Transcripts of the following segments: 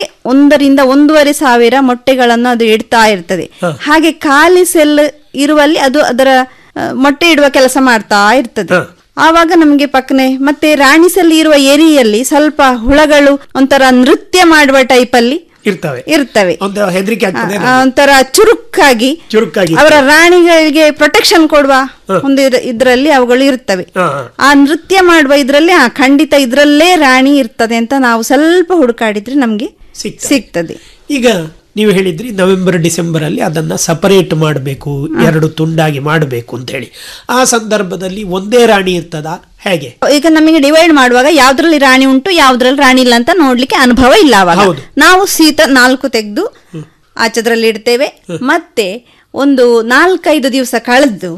ಒಂದರಿಂದ ಒಂದೂವರೆ ಸಾವಿರ ಮೊಟ್ಟೆಗಳನ್ನು ಅದು ಇಡ್ತಾ ಇರ್ತದೆ ಹಾಗೆ ಖಾಲಿ ಸೆಲ್ ಇರುವಲ್ಲಿ ಅದು ಅದರ ಆ, ಮೊಟ್ಟೆ ಇಡುವ ಕೆಲಸ ಮಾಡ್ತಾ ಇರ್ತದೆ ಹ. ಆವಾಗ ನಮ್ಗೆ ಪಕ್ಕನೆ ಮತ್ತೆ ರಾಣಿ ಸೆಲ್ ಇರುವ ಏರಿಯಲ್ಲಿ ಸ್ವಲ್ಪ ಹುಳಗಳು ಒಂಥರ ನೃತ್ಯ ಮಾಡುವ ಟೈಪ್ ಅಲ್ಲಿ ಇರ್ತವೆ ಇರ್ತವೆ ಒಂದು ಹೆದರಿಕೆ ಆಗ್ತದೆ ಆ, ಒಂಥರ ಚುರುಕಾಗಿ ಚುರುಕಾಗಿ ಅವರ ರಾಣಿಗಳಿಗೆ ಪ್ರೊಟೆಕ್ಷನ್ ಕೊಡುವ ಒಂದು ಇದ್ರ- ಇದ್ರಲ್ಲಿ ಅವುಗಳು ಇರ್ತವೆ ಹಾ, ಹಾ. ಆ ನೃತ್ಯ ಮಾಡುವ ಇದ್ರಲ್ಲಿ ಆ ಖಂಡಿತ ಇದ್ರಲ್ಲೇ ರಾಣಿ ಇರ್ತದೆ ಅಂತ ನಾವು ಸ್ವಲ್ಪ ಹುಡುಕಾಡಿದ್ರೆ ನಮ್ಗೆ ಸಿಗ್ತದೆ. ಸಿಗ್ತದೆ ಈಗ ನೀವು ಹೇಳಿದ್ರಿ ನವೆಂಬರ್ ಡಿಸೆಂಬರ್ ಅಲ್ಲಿ ಅದನ್ನ ಸಪರೇಟ್ ಮಾಡಬೇಕು ಎರಡು ತುಂಡಾಗಿ ಮಾಡಬೇಕು ಅಂತ ಹೇಳಿ ಆ ಸಂದರ್ಭದಲ್ಲಿ ಒಂದೇ ರಾಣಿ ಇರ್ತದಾ ಹೇಗೆ ಈಗ ನಮಗೆ ಡಿವೈಡ್ ಮಾಡುವಾಗ ಯಾವ್ದ್ರಲ್ಲಿ ರಾಣಿ ಉಂಟು ಯಾವ್ದ್ರಲ್ಲಿ ರಾಣಿ ಇಲ್ಲ ಅಂತ ನೋಡ್ಲಿಕ್ಕೆ ಅನುಭವ ಇಲ್ಲ ಅವಾಗ ಹೌದು. ನಾವು ಸೀತ ನಾಲ್ಕು ತೆಗೆದು ಆಚದ್ರಲ್ಲಿ ಇಡ್ತೇವೆ ಮತ್ತೆ ಒಂದು ನಾಲ್ಕೈದು ದಿವಸ ಕಳೆದು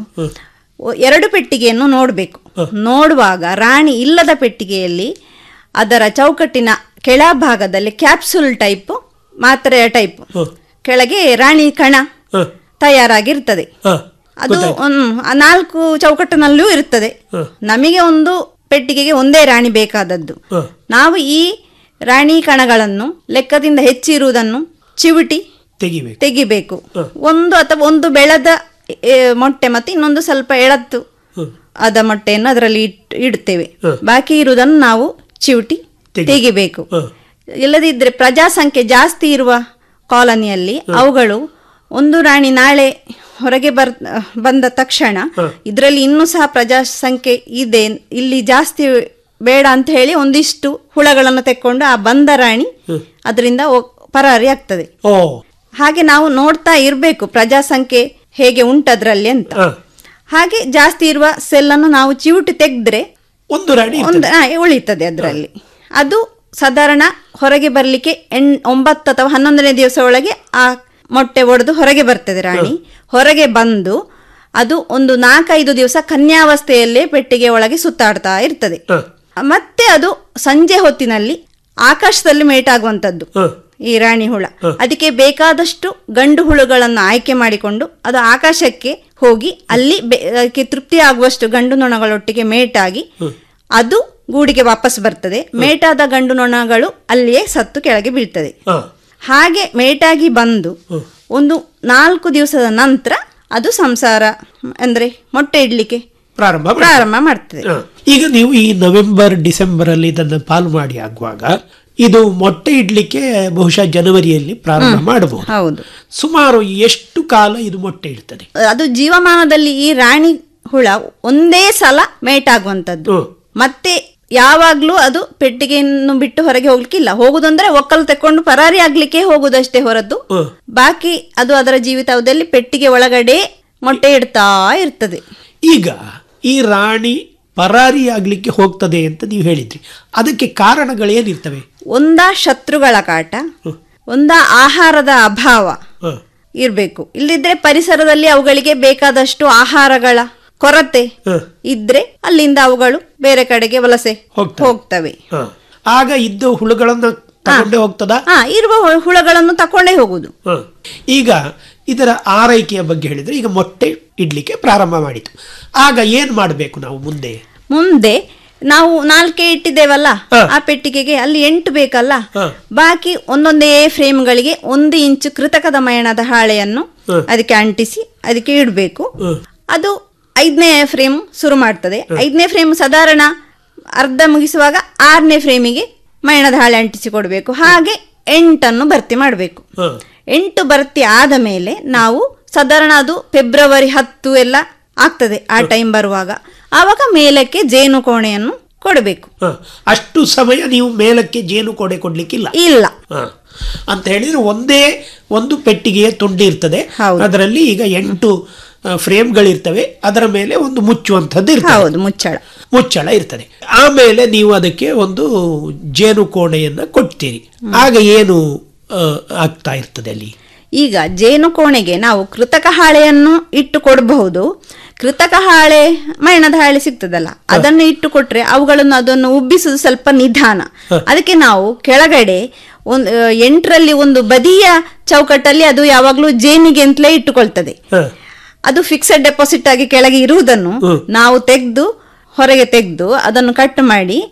ಒ- ಎರಡು ಪೆಟ್ಟಿಗೆಯನ್ನು ನೋಡಬೇಕು ನೋಡುವಾಗ ರಾಣಿ ಇಲ್ಲದ ಪೆಟ್ಟಿಗೆಯಲ್ಲಿ ಅದರ ಚೌಕಟ್ಟಿನ ಕೆಳಭಾಗದಲ್ಲಿ ಕ್ಯಾಪ್ಸುಲ್ ಟೈಪ್ ಮಾತ್ರೆಯ ಟೈಪ್ ಹ್ಮ್. ಕೆಳಗೆ ರಾಣಿ ಕಣ ಹ, ತಯಾರಾಗಿರ್ತದೆ ಹ, ಅದು ಹ್ಮ್, ಆ ನಾಲ್ಕು ಚೌಕಟ್ಟಿನಲ್ಲೂ ಇರ್ತದೆ ಹ. ನಮಗೆ ಒಂದು ಪೆಟ್ಟಿಗೆಗೆ ಒಂದೇ ರಾಣಿ ಬೇಕಾದದ್ದು ಹ. ನಾವು ಈ ರಾಣಿ ಕಣಗಳನ್ನು ಲೆಕ್ಕದಿಂದ ಹೆಚ್ಚಿರುವುದನ್ನು ಚಿವುಟಿ ತೆಗಿಬೇಕು ತೆಗಿಬೇಕು ಹ. ಒಂದು ಅಥವಾ ಒಂದು ಬೆಳೆದ ಎ, ಮೊಟ್ಟೆ ಮತ್ತೆ ಇನ್ನೊಂದು ಸ್ವಲ್ಪ ಎಳತ್ತು ಹ್ಮ್. ಆದ ಮೊಟ್ಟೆಯನ್ನು ಅದರಲ್ಲಿ ಇಟ್ ಇಡ್ತೇವೆ ಹ. ಬಾಕಿ ಇರುವುದನ್ನು ನಾವು ಚಿವುಟಿ ತೆಗಿ- ತೆಗಿಬೇಕು ಹ. ಇಲ್ಲದಿದ್ದರೆ ಪ್ರಜಾಸಂಖ್ಯೆ ಜಾಸ್ತಿ ಇರುವ ಕಾಲನಿಯಲ್ಲಿ ಅವುಗಳು ಒಂದು ರಾಣಿ ನಾಳೆ ಹೊರಗೆ ಬರ್ ಬಂದ ತಕ್ಷಣ ಇದರಲ್ಲಿ ಇನ್ನೂ ಸಹ ಪ್ರಜಾಸಂಖ್ಯೆ ಇದೆ ಇಲ್ಲಿ ಜಾಸ್ತಿ ಬೇಡ ಅಂತ ಹೇಳಿ ಒಂದಿಷ್ಟು ಹುಳಗಳನ್ನು ತೆಕ್ಕೊಂಡು ಆ ಬಂದ ರಾಣಿ ಅದರಿಂದ ಒ- ಪರಾರಿ ಆಗ್ತದೆ ಓ ಹಾಗೆ ನಾವು ನೋಡ್ತಾ ಇರಬೇಕು ಪ್ರಜಾಸಂಖ್ಯೆ ಹೇಗೆ ಉಂಟದ್ರಲ್ಲಿ ಅಂತ ಹ. ಹಾಗೆ ಜಾಸ್ತಿ ಇರುವ ಸೆಲ್ಲನ್ನು ನಾವು ಚಿವುಟಿ ತೆಗೆದ್ರೆ ಒಂದು ರಾಣಿ ಒಂದು ಇರ್ತದೆ. ಆ, ಉಳಿತದೆ ಅದರಲ್ಲಿ ಅದು ಸಾಧಾರಣ ಹೊರಗೆ ಬರಲಿಕ್ಕೆ ಎಣ್ ಒಂಬತ್ತು ಅಥವಾ ಹನ್ನೊಂದನೇ ದಿವಸ ಒಳಗೆ ಆ ಮೊಟ್ಟೆ ಒಡೆದು ಹೊರಗೆ ಬರ್ತದೆ ರಾಣಿ ಹೊರಗೆ ಬಂದು ಅದು ಒಂದು ನಾಲ್ಕೈದು ದಿವಸ ಕನ್ಯಾವಸ್ಥೆಯಲ್ಲೇ ಪೆಟ್ಟಿಗೆ ಒಳಗೆ ಸುತ್ತಾಡ್ತಾ ಇರ್ತದೆ ಹ. ಮತ್ತೆ ಅದು ಸಂಜೆ ಹೊತ್ತಿನಲ್ಲಿ ಆಕಾಶದಲ್ಲಿ ಮೇಟಾಗುವಂಥದ್ದು ಹ. ಈ ರಾಣಿ ಹುಳ ಅದಕ್ಕೆ ಬೇಕಾದಷ್ಟು ಗಂಡು ಹುಳುಗಳನ್ನು ಆಯ್ಕೆ ಮಾಡಿಕೊಂಡು ಅದು ಆಕಾಶಕ್ಕೆ ಹೋಗಿ ಅಲ್ಲಿ ಬೆ- ಅದಕ್ಕೆ ತೃಪ್ತಿ ಆಗುವಷ್ಟು ಗಂಡು ನೊಣಗಳೊಟ್ಟಿಗೆ ಮೇಟಾಗಿ ಅದು ಗೂಡಿಗೆ ವಾಪಸ್ ಬರ್ತದೆ ಮೇಟಾದ ಗಂಡು ನೊಣಗಳು ಅಲ್ಲಿಯೇ ಸತ್ತು ಕೆಳಗೆ ಬೀಳ್ತದೆ ಹ. ಹಾಗೆ ಮೇಟಾಗಿ ಬಂದು ಒಂದು ನಾಲ್ಕು ದಿವಸದ ನಂತರ ಅದು ಸಂಸಾರ ಅಂದ್ರೆ ಮೊಟ್ಟೆ ಇಡ್ಲಿಕ್ಕೆ ಪ್ರಾರಂಭ ಮಾಡಿ. ಪ್ರಾರಂಭ ಮಾಡ್ತದೆ ಹ. ಈಗ ನೀವು ಈ ನವೆಂಬರ್ ಡಿಸೆಂಬರ್ ಅಲ್ಲಿ ಇದನ್ನು ಪಾಲು ಮಾಡಿ ಆಗುವಾಗ ಇದು ಮೊಟ್ಟೆ ಇಡ್ಲಿಕ್ಕೆ ಬಹುಶಃ ಜನವರಿಯಲ್ಲಿ ಪ್ರಾರಂಭ ಮಾಡಬಹುದು ಹೌದು ಸುಮಾರು ಎಷ್ಟು ಕಾಲ ಇದು ಮೊಟ್ಟೆ ಇಡ್ತದೆ ಅದು ಜೀವಮಾನದಲ್ಲಿ ಈ ರಾಣಿ ಹುಳ ಒಂದೇ ಸಲ ಮೇಟಾಗುವಂಥದ್ದು ಹ್ಮ್. ಮತ್ತೆ ಯಾವಾಗ್ಲೂ ಅದು ಪೆಟ್ಟಿಗೆಯನ್ನು ಬಿಟ್ಟು ಹೊರಗೆ ಹೋಗ್ಲಿಕ್ಕಿಲ್ಲ ಹೋಗುದಂದ್ರೆ ಒಕ್ಕಲು ತೆಕ್ಕೊಂಡು ಪರಾರಿ ಆಗ್ಲಿಕ್ಕೆ ಹೋಗುದಷ್ಟೇ ಹೊರತು ಹ್ಮ್. ಬಾಕಿ ಅದು ಅದರ ಜೀವಿತಾವಧಿಯಲ್ಲಿ ಪೆಟ್ಟಿಗೆ ಒಳಗಡೆ ಮೊಟ್ಟೆ ಇಡ್ತಾ ಇರ್ತದೆ ಈಗ ಈ ರಾಣಿ ಪರಾರಿ ಆಗ್ಲಿಕ್ಕೆ ಹೋಗ್ತದೆ ಅಂತ ನೀವು ಹೇಳಿದ್ರಿ ಅದಕ್ಕೆ ಕಾರಣಗಳೇನಿರ್ತವೆ ಒಂದ ಶತ್ರುಗಳ ಕಾಟ ಒಂದ ಆಹಾರದ ಅಭಾವ ಹ. ಇರಬೇಕು ಇಲ್ಲದಿದ್ರೆ ಪರಿಸರದಲ್ಲಿ ಅವುಗಳಿಗೆ ಬೇಕಾದಷ್ಟು ಆಹಾರಗಳ ಕೊರತೆ ಹ. ಇದ್ರೆ ಅಲ್ಲಿಂದ ಅವುಗಳು ಬೇರೆ ಕಡೆಗೆ ವಲಸೆ ಹೋಗ್ತವೆ. ಹೋಗ್ತವೆ ಹ. ಆಗ ಇದ್ದ ಹುಳುಗಳನ್ನ ತಗೊಂಡೇ ಹೋಗ್ತದಾ ಹಾ ಇರುವ ಹು- ಹುಳಗಳನ್ನು ತಕೊಂಡೇ ಹೋಗುದು ಹ. ಈಗ ಇದರ ಆರೈಕೆಯ ಬಗ್ಗೆ ಹೇಳಿದ್ರೆ ಈಗ ಮೊಟ್ಟೆ ಇಡ್ಲಿಕ್ಕೆ ಪ್ರಾರಂಭ ಮಾಡಿತು ಆಗ ಏನ್ ಮಾಡಬೇಕು ನಾವು ಮುಂದೆ ಮುಂದೆ ನಾವು ನಾಲ್ಕೆ ಇಟ್ಟಿದ್ದೇವಲ್ಲ ಹ. ಆ ಪೆಟ್ಟಿಗೆಗೆ ಅಲ್ಲಿ ಎಂಟು ಬೇಕಲ್ಲ ಹ. ಬಾಕಿ ಒಂದೊಂದೇ ಫ್ರೇಮ್ಗಳಿಗೆ ಒಂದು ಇಂಚು ಕೃತಕದ ಮಯಣದ ಹಾಳೆಯನ್ನು ಹ. ಅದಕ್ಕೆ ಅಂಟಿಸಿ ಅದಕ್ಕೆ ಇಡಬೇಕು ಹ. ಅದು ಐದನೇ ಫ್ರೇಮ್ ಶುರು ಮಾಡ್ತದೆ ಐದನೇ ಫ್ರೇಮ್ ಸಾಧಾರಣ ಅರ್ಧ ಮುಗಿಸುವಾಗ ಆರನೇ ಫ್ರೇಮಿಗೆ ಮಯಣದ ಹಾಳೆ ಅಂಟಿಸಿ ಕೊಡಬೇಕು ಹಾಗೆ ಎಂಟನ್ನು ಭರ್ತಿ ಮಾಡಬೇಕು ಹ. ಎಂಟು ಭರ್ತಿ ಆದ ಮೇಲೆ ನಾವು ಸಾಧಾರಣ ಅದು ಫೆಬ್ರವರಿ ಹತ್ತು ಎಲ್ಲ ಆಗ್ತದೆ ಆ ಟೈಮ್ ಬರುವಾಗ ಆವಾಗ ಮೇಲಕ್ಕೆ ಜೇನು ಕೋಣೆಯನ್ನು ಕೊಡಬೇಕು ಹ. ಅಷ್ಟು ಸಮಯ ನೀವು ಮೇಲಕ್ಕೆ ಜೇನು ಕೊಡೆ ಕೊಡ್ಲಿಕ್ಕಿಲ್ಲ ಇಲ್ಲ ಹ. ಅಂತ ಹೇಳಿದ್ರೆ ಒಂದೇ ಒಂದು ಪೆಟ್ಟಿಗೆಯ ತುಂಡು ಇರ್ತದೆ ಹೌದು. ಅದರಲ್ಲಿ ಈಗ ಎಂಟು ಆ, ಫ್ರೇಮ್ಗಳಿರ್ತವೆ ಅದರ ಮೇಲೆ ಒಂದು ಮುಚ್ಚುವಂಥದ್ದು ಇರ್ತದೆ ಹೌದು ಮುಚ್ಚಳ ಮುಚ್ಚಳ ಇರ್ತದೆ ಆಮೇಲೆ ನೀವು ಅದಕ್ಕೆ ಒಂದು ಜೇನು ಕೋಣೆಯನ್ನ ಕೊಡ್ತೀರಿ ಆಗ ಏನು ಆ, ಆಗ್ತಾ ಇರ್ತದೆ ಅಲ್ಲಿ ಈಗ ಜೇನು ಕೋಣೆಗೆ ನಾವು ಕೃತಕ ಹಾಳೆಯನ್ನು ಇಟ್ಟು ಕೊಡಬಹುದು ಕೃತಕ ಹಾಳೆ ಮೈಣದ ಹಾಳೆ ಸಿಗ್ತದಲ್ಲ ಅದನ್ನು ಇಟ್ಟು ಕೊಟ್ರೆ ಅವುಗಳನ್ನು ಅದನ್ನು ಉಬ್ಬಿಸುವುದು ಸ್ವಲ್ಪ ನಿಧಾನ ಅದಕ್ಕೆ ನಾವು ಕೆಳಗಡೆ ಒಂದು ಎಂಟರಲ್ಲಿ ಒಂದು ಬದಿಯ ಚೌಕಟ್ಟಲ್ಲಿ ಅದು ಯಾವಾಗಲೂ ಜೇನಿಗೆ ಅಂತಲೇ ಇಟ್ಟುಕೊಳ್ತದೆ ಹ. ಅದು ಫಿಕ್ಸೆಡ್ ಡೆಪಾಸಿಟ್ ಆಗಿ ಕೆಳಗೆ ಇರುವುದನ್ನು ನಾವು ತೆಗೆದು ಹೊರಗೆ ತೆಗೆದು ಅದನ್ನು ಕಟ್ ಮಾಡಿ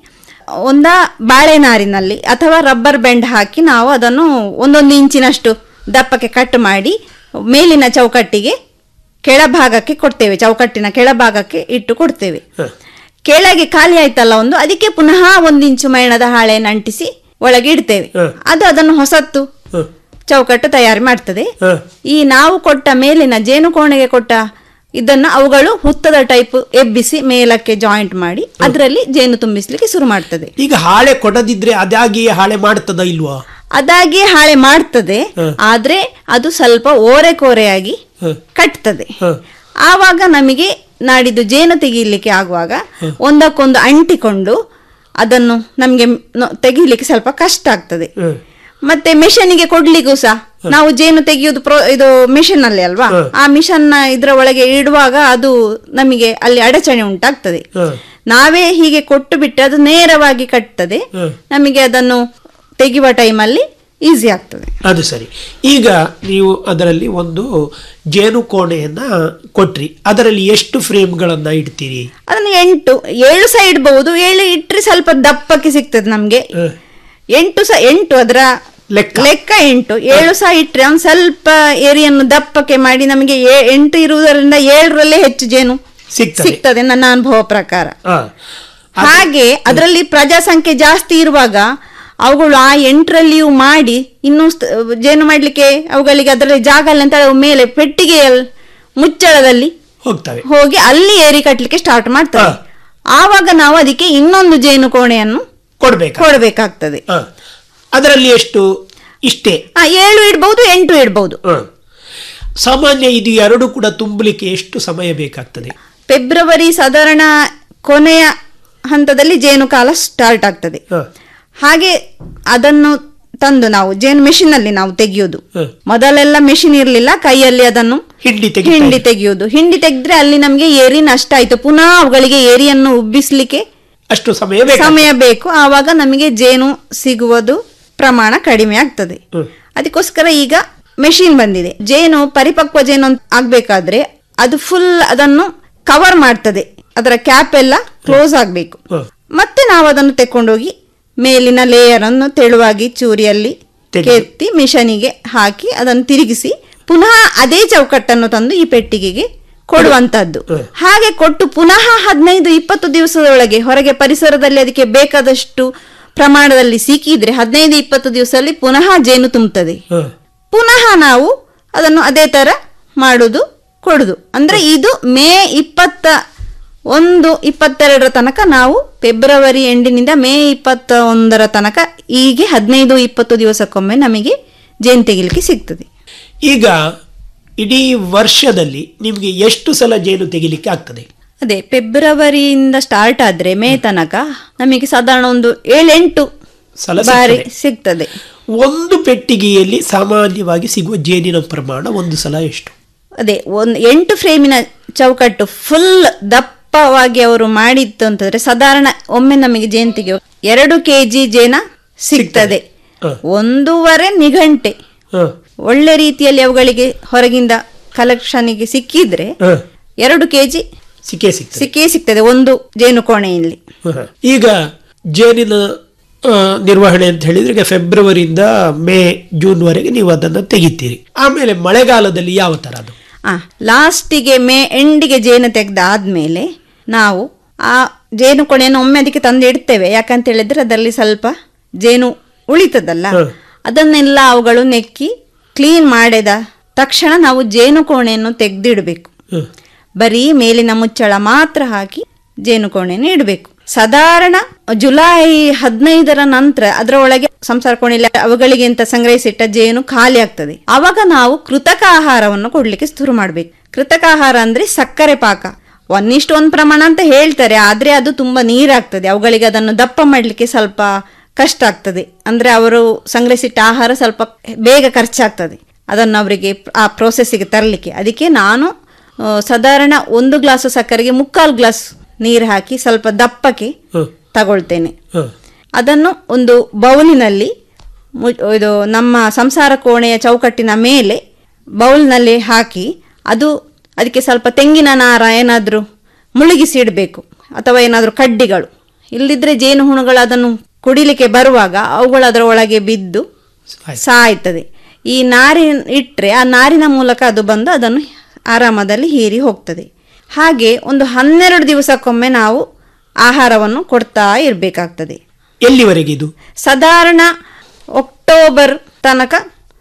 ಒಂದ ಬಾಳೆನಾರಿನಲ್ಲಿ ಅಥವಾ ರಬ್ಬರ್ ಬೆಂಡ್ ಹಾಕಿ ನಾವು ಅದನ್ನು ಒಂದೊಂದು ಇಂಚಿನಷ್ಟು ದಪ್ಪಕ್ಕೆ ಕಟ್ ಮಾಡಿ ಮೇಲಿನ ಚೌಕಟ್ಟಿಗೆ ಕೆಳಭಾಗಕ್ಕೆ ಕೊಡ್ತೇವೆ ಚೌಕಟ್ಟಿನ ಕೆಳಭಾಗಕ್ಕೆ ಇಟ್ಟು ಕೊಡ್ತೇವೆ ಹ. ಕೆಳಗೆ ಖಾಲಿ ಆಯ್ತಲ್ಲ ಒಂದು ಅದಕ್ಕೆ ಪುನಃ ಒಂದು ಇಂಚು ಮೈಣದ ಹಾಳೆಯನ್ನು ಅಂಟಿಸಿ ಒಳಗೆ ಇಡ್ತೇವೆ ಹ. ಅದು ಅದನ್ನು ಹೊಸತ್ತು ಹ. ಚೌಕಟ್ಟು ತಯಾರು ಮಾಡ್ತದೆ ಹ. ಈ ನಾವು ಕೊಟ್ಟ ಮೇಲಿನ ಜೇನುಕೋಣೆಗೆ ಕೊಟ್ಟ ಇದನ್ನು ಅವುಗಳು ಹುತ್ತದ ಟೈಪ್ ಎಬ್ಬಿಸಿ ಮೇಲಕ್ಕೆ ಜಾಯಿಂಟ್ ಮಾಡಿ ಅದರಲ್ಲಿ ಜೇನು ತುಂಬಿಸ್ಲಿಕ್ಕೆ ಶುರು ಮಾಡ್ತದೆ ಈಗ ಹಾಳೆ ಕೊಡದಿದ್ರೆ ಅದಾಗಿಯೇ ಹಾಳೆ ಮಾಡ್ತದ ಇಲ್ವಾ ಅದಾಗಿ ಹಾಳೆ ಮಾಡ್ತದೆ ಹ. ಆದ್ರೆ ಅದು ಸ್ವಲ್ಪ ಓರೆ ಕೋರೆಯಾಗಿ ಹ. ಕಟ್ತದೆ ಹ. ಆವಾಗ ನಮಗೆ ನಾಡಿದ್ದು ಜೇನು ತೆಗೀಲಿಕ್ಕೆ ಆಗುವಾಗ ಒಂದಕ್ಕೊಂದು ಅಂಟಿಕೊಂಡು ಅದನ್ನು ನಮಗೆ ತೆಗೀಲಿಕ್ಕೆ ಸ್ವಲ್ಪ ಕಷ್ಟ ಆಗ್ತದೆ ಹ. ಮತ್ತೆ ಮೆಷಿನ್ಗೆ ಕೊಡ್ಲಿಕ್ಕೂ ಸಹ ನಾವು ಜೇನು ತೆಗೆಯುವುದು ಪ್ರೋ ಇದು ಮಿಷನ್ ಅಲ್ಲಿ ಅಲ್ವಾ ಹ. ಆ ಮಿಷನ್ ಇದ್ರ ಒಳಗೆ ಇಡುವಾಗ ಅದು ನಮಗೆ ಅಲ್ಲಿ ಅಡಚಣೆ ಉಂಟಾಗ್ತದೆ ಹ. ನಾವೇ ಹೀಗೆ ಕೊಟ್ಟು ಬಿಟ್ಟು ಅದು ನೇರವಾಗಿ ಕಟ್ತದೆ ಹ. ನಮಗೆ ಅದನ್ನು ತೆಗೆಯುವ ಟೈಮಲ್ಲಿ ಈಸಿ ಆಗ್ತದೆ ಅದು ಸರಿ ಈಗ ನೀವು ಅದರಲ್ಲಿ ಒಂದು ಜೇನು ಕೋಣೆಯನ್ನ ಕೊಟ್ರಿ ಅದರಲ್ಲಿ ಎಷ್ಟು ಫ್ರೇಮ್ಗಳನ್ನ ಇಡ್ತೀರಿ ಅದನ್ನು ಎಂಟು ಏಳು ಸಹ ಇಡ್ಬಹುದು ಏಳು ಇಟ್ರೆ ಸ್ವಲ್ಪ ದಪ್ಪಕ್ಕೆ ಸಿಗ್ತದೆ ನಮ್ಗೆ ಹ. ಎಂಟು ಸಹ ಎಂಟು ಅದರ ಲೆಕ್ಕ. ಲೆಕ್ಕ ಎಂಟು ಏಳು ಸಹ ಇಟ್ರೆ ಒಂದು ಸ್ವಲ್ಪ ಏರಿಯನ್ನು ದಪ್ಪಕ್ಕೆ ಮಾಡಿ ನಮಗೆ ಏ- ಎಂಟು ಇರುವುದರಿಂದ ಏಳರಲ್ಲೇ ಹೆಚ್ಚು ಜೇನು ಸಿಗ್ತದೆ ಸಿಗ್ತದೆ ನನ್ನ ಅನುಭವ ಪ್ರಕಾರ ಹ. ಹಾಗೆ ಅದರಲ್ಲಿ ಪ್ರಜಾಸಂಖ್ಯೆ ಜಾಸ್ತಿ ಇರುವಾಗ ಅವುಗಳು ಆ ಎಂಟರಲ್ಲಿಯೂ ಮಾಡಿ ಇನ್ನೂ ಸ್ತ- ಜೇನು ಮಾಡ್ಲಿಕ್ಕೆ ಅವುಗಳಿಗೆ ಅದರಲ್ಲಿ ಜಾಗ ಇಲ್ಲ ಅಂತ ಅವು ಮೇಲೆ ಪೆಟ್ಟಿಗೆ ಮುಚ್ಚಳದಲ್ಲಿ ಹೋಗ್ತವೆ ಹೋಗಿ ಅಲ್ಲಿ ಏರಿ ಕಟ್ಲಿಕ್ಕೆ ಸ್ಟಾರ್ಟ್ ಮಾಡ್ತವೆ ಹಾ. ಆವಾಗ ನಾವು ಅದಕ್ಕೆ ಇನ್ನೊಂದು ಜೇನು ಕೋಣೆಯನ್ನು ಕೊಡ್ಬೇಕು ಕೊಡಬೇಕಾಗ್ತದೆ ಹ. ಅದರಲ್ಲಿ ಎಷ್ಟು ಇಷ್ಟೇ ಆ, ಏಳು ಇಡ್ಬಹುದು ಎಂಟು ಇಡ್ಬಹುದು ಹ. ಸಾಮಾನ್ಯ ಇದು ಎರಡು ಕೂಡ ತುಂಬಲಿಕ್ಕೆ ಎಷ್ಟು ಸಮಯ ಬೇಕಾಗ್ತದೆ ಫೆಬ್ರವರಿ ಸಾಧಾರಣ ಕೊನೆಯ ಹಂತದಲ್ಲಿ ಜೇನು ಕಾಲ ಸ್ಟಾರ್ಟ್ ಆಗ್ತದೆ ಹ. ಹಾಗೆ ಅದನ್ನು ತಂದು ನಾವು ಜೇನು ಮೆಷಿನ್ ಅಲ್ಲಿ ನಾವು ತೆಗೆಯುವುದು ಹ. ಮೊದಲೆಲ್ಲ ಮೆಷಿನ್ ಇರಲಿಲ್ಲ ಕೈಯಲ್ಲಿ ಅದನ್ನು ಹಿಂಡಿ ತೆಗಿತಾ ಹಿಂಡಿ ಇದೆ. ತೆಗೆಯುವುದು ಹಿಂಡಿ ತೆಗೆದ್ರೆ ಅಲ್ಲಿ ನಮಗೆ ಏರಿ ನಷ್ಟ ಆಯ್ತು ಪುನಃ ಅವುಗಳಿಗೆ ಏರಿಯನ್ನು ಉಬ್ಬಿಸ್ಲಿಕ್ಕೆ ಅಷ್ಟು ಸಮಯ ಬೇಕು ಸಮಯ ಬೇಕು ಆವಾಗ ನಮಗೆ ಜೇನು ಸಿಗುವುದು ಪ್ರಮಾಣ ಕಡಿಮೆ ಆಗ್ತದೆ ಹ್ಮ್. ಅದಕ್ಕೋಸ್ಕರ ಈಗ ಮೆಷಿನ್ ಬಂದಿದೆ ಜೇನು ಪರಿಪಕ್ವ ಜೇನು ಅಂತ ಆಗ್ಬೇಕಾದ್ರೆ ಅದು ಫುಲ್ ಅದನ್ನು ಕವರ್ ಮಾಡ್ತದೆ ಅದರ ಕ್ಯಾಪ್ ಎಲ್ಲ ಕ್ಲೋಸ್ ಆಗಬೇಕು ಹ್ಮ್. ಮತ್ತೆ ನಾವು ಅದನ್ನು ತೆಕೊಂಡೋಗಿ ಮೇಲಿನ ಲೇಯರ್ ಅನ್ನು ತೆಳುವಾಗಿ ಚೂರಿಯಲ್ಲಿ ತೆಗೆದು. ಕೆತ್ತಿ ಮಿಷನಿಗೆ ಹಾಕಿ ಅದನ್ನು ತಿರುಗಿಸಿ ಪುನಃ ಅದೇ ಚೌಕಟ್ಟನ್ನು ತಂದು ಈ ಪೆಟ್ಟಿಗೆಗೆ ಕೊಡುವಂತದ್ದು ಹ್ಮ್. ಹಾಗೆ ಕೊಟ್ಟು ಪುನಃ ಹದಿನೈದು ಇಪ್ಪತ್ತು ದಿವಸದೊಳಗೆ ಹೊರಗೆ ಪರಿಸರದಲ್ಲಿ ಅದಕ್ಕೆ ಬೇಕಾದಷ್ಟು ಪ್ರಮಾಣದಲ್ಲಿ ಸಿಕ್ಕಿದ್ರೆ ಹದಿನೈದು ಇಪ್ಪತ್ತು ದಿವಸದಲ್ಲಿ ಪುನಃ ಜೇನು ತುಂಬುತ್ತದೆ ಹ. ಪುನಃ ನಾವು ಅದನ್ನು ಅದೇ ತರ ಮಾಡುದು ಕೊಡುದು ಅಂದ್ರೆ ಇದು ಮೇ ಇಪ್ಪತ್ತ ಒಂದು ಇಪ್ಪತ್ತೆರಡರ ತನಕ ನಾವು ಫೆಬ್ರವರಿ ಎಂಡಿನಿಂದ ಮೇ ಇಪ್ಪತ್ತ ಒಂದರ ತನಕ ಹೀಗೆ ಹದಿನೈದು ಇಪ್ಪತ್ತು ದಿವಸಕ್ಕೊಮ್ಮೆ ನಮಗೆ ಜೇನು ತೆಗಿಲಿಕ್ಕೆ ಸಿಗ್ತದೆ ಈಗ ಇಡೀ ವರ್ಷದಲ್ಲಿ ನಿಮಗೆ ಎಷ್ಟು ಸಲ ಜೇನು ತೆಗಿಲಿಕ್ಕೆ ಆಗ್ತದೆ ಅದೇ ಫೆಬ್ರವರಿಯಿಂದ ಸ್ಟಾರ್ಟ್ ಆದ್ರೆ ಮೇ ತನಕ ನಮಗೆ ಸಾಧಾರಣ ಒಂದು ಏಳೆಂಟು ಸಲ ಬಾರಿ ಸಿಗ್ತದೆ. ಸಿಗ್ತದೆ ಒಂದು ಪೆಟ್ಟಿಗೆಯಲ್ಲಿ ಸಾಮಾನ್ಯವಾಗಿ ಸಿಗುವ ಜೇನಿನ ಪ್ರಮಾಣ ಒಂದು ಸಲ ಎಷ್ಟು ಅದೇ ಒಂದು ಎಂಟು ಫ್ರೇಮಿನ ಚೌಕಟ್ಟು ಫುಲ್ ದಪ್ಪವಾಗಿ ಅವರು ಮಾಡಿತ್ತು ಅಂತಂದ್ರೆ ಸಾಧಾರಣ ಒಮ್ಮೆ ನಮಗೆ ಜೇನು ತೆಗೆಯೋ ಎರಡು ಕೆ ಜಿ ಜೇನ ಸಿಗ್ತದೆ ಹ. ಒಂದೂವರೆ ನಿಘಂಟೆ ಹ. ಒಳ್ಳೆ ರೀತಿಯಲ್ಲಿ ಅವುಗಳಿಗೆ ಹೊರಗಿಂದ ಕಲೆಕ್ಷನ್ಗೆ ಸಿಕ್ಕಿದ್ರೆ ಹ. ಎರಡು ಕೆ ಜಿ ಸಿಕ್ಕೇ ಸಿಗ್ತದೆ ಸಿಕ್ಕೇ ಸಿಗ್ತದೆ ಒಂದು ಜೇನು ಕೋಣೆಯಲ್ಲಿ ಹ. ಈಗ ಜೇನಿನ ಆ, ನಿರ್ವಹಣೆ ಅಂತ ಹೇಳಿದ್ರೆ ಈಗ ಫೆಬ್ರವರಿಯಿಂದ ಮೇ ಜೂನ್ ವರೆಗೆ ನೀವು ಅದನ್ನು ತೆಗಿತೀರಿ ಆಮೇಲೆ ಮಳೆಗಾಲದಲ್ಲಿ ಯಾವ ತರ ಅದು ಆ ಲಾಸ್ಟಿಗೆ ಮೇ ಎಂಡಿಗೆ ಜೇನು ತೆಗೆದಾದ್ಮೇಲೆ ನಾವು ಆ ಜೇನು ಕೊಣೆಯನ್ನು ಒಮ್ಮೆ ಅದಕ್ಕೆ ತಂದು ಇಡ್ತೇವೆ ಯಾಕಂತ ಹೇಳಿದ್ರೆ ಅದರಲ್ಲಿ ಸ್ವಲ್ಪ ಜೇನು ಉಳಿತದಲ್ಲ ಹ. ಅದನ್ನೆಲ್ಲ ಅವುಗಳು ನೆಕ್ಕಿ ಕ್ಲೀನ್ ಮಾಡಿದ ತಕ್ಷಣ ನಾವು ಜೇನು ಕೋಣೆಯನ್ನು ತೆಗೆದಿಡಬೇಕು ಹ. ಬರೀ ಮೇಲಿನ ಮುಚ್ಚಳ ಮಾತ್ರ ಹಾಕಿ ಜೇನು ಕೋಣೆಯನ್ನು ಇಡಬೇಕು ಸಾಧಾರಣ ಜುಲೈ ಹದಿನೈದರ ನಂತರ ಅದರ ಒಳಗೆ ಸಂಸಾರ ಕೋಣೆಯಲ್ಲಿ ಅವುಗಳಿಗೆ ಅಂತ ಸಂಗ್ರಹಿಸಿಟ್ಟ ಜೇನು ಖಾಲಿ ಆಗ್ತದೆ ಆವಾಗ ನಾವು ಕೃತಕ ಆಹಾರವನ್ನು ಕೊಡ್ಲಿಕ್ಕೆ ಶುರು ಮಾಡಬೇಕು ಕೃತಕ ಆಹಾರ ಅಂದ್ರೆ ಸಕ್ಕರೆ ಪಾಕ ಒನ್ ಇಷ್ಟು ಒಂದು ಪ್ರಮಾಣ ಅಂತ ಹೇಳ್ತಾರೆ ಆದ್ರೆ ಅದು ತುಂಬಾ ನೀರಾಗ್ತದೆ ಅವುಗಳಿಗೆ ಅದನ್ನು ದಪ್ಪ ಮಾಡಲಿಕ್ಕೆ ಸ್ವಲ್ಪ ಕಷ್ಟ ಆಗ್ತದೆ ಅಂದ್ರೆ ಅವರು ಸಂಗ್ರಹಿಸಿಟ್ಟ ಆಹಾರ ಸ್ವಲ್ಪ ಬೇಗ ಖರ್ಚಾಗ್ತದೆ ಅದನ್ನು ಅವರಿಗೆ ಆ ಪ್ರೋಸೆಸ್ಸಿಗೆ ತರಲಿಕ್ಕೆ ಅದಕ್ಕೆ ನಾನು ಆ, ಸಾಧಾರಣ ಒಂದು ಗ್ಲಾಸ್ ಸಕ್ಕರೆಗೆ ಮುಕ್ಕಾಲು ಗ್ಲಾಸ್ ನೀರು ಹಾಕಿ ಸ್ವಲ್ಪ ದಪ್ಪಕ್ಕೆ ಹ. ತಗೊಳ್ತೇನೆ ಹ. ಅದನ್ನು ಒಂದು ಬೌಲಿನಲ್ಲಿ ಮು- ಇದು ನಮ್ಮ ಸಂಸಾರ ಕೋಣೆಯ ಚೌಕಟ್ಟಿನ ಮೇಲೆ ಬೌಲ್ನಲ್ಲಿ ಹಾಕಿ ಅದು ಅದಕ್ಕೆ ಸ್ವಲ್ಪ ತೆಂಗಿನ ನಾರ ಏನಾದರೂ ಮುಳುಗಿಸಿ ಇಡಬೇಕು ಅಥವಾ ಏನಾದರೂ ಕಡ್ಡಿಗಳು ಇಲ್ಲದಿದ್ರೆ ಜೇನು ಹುಳುಗಳು ಅದನ್ನು ಕುಡಿಲಿಕ್ಕೆ ಬರುವಾಗ ಅವುಗಳು ಅದರ ಒಳಗೆ ಬಿದ್ದು ಆಯ್ತು. ಸಾಯ್ತದೆ ಈ ನಾರಿ ಇಟ್ಟರೆ ಆ ನಾರಿನ ಮೂಲಕ ಅದು ಬಂದು ಅದನ್ನು ಆರಾಮದಲ್ಲಿ ಹೀರಿ ಹೋಗ್ತದೆ ಹಾಗೆ ಒಂದು ಹನ್ನೆರಡು ದಿವಸಕ್ಕೊಮ್ಮೆ ನಾವು ಆಹಾರವನ್ನು ಕೊಡ್ತಾ ಇರಬೇಕಾಗ್ತದೆ ಎಲ್ಲಿವರೆಗೆ ಇದು ಸಾಧಾರಣ ಅಕ್ಟೋಬರ್ ತನಕ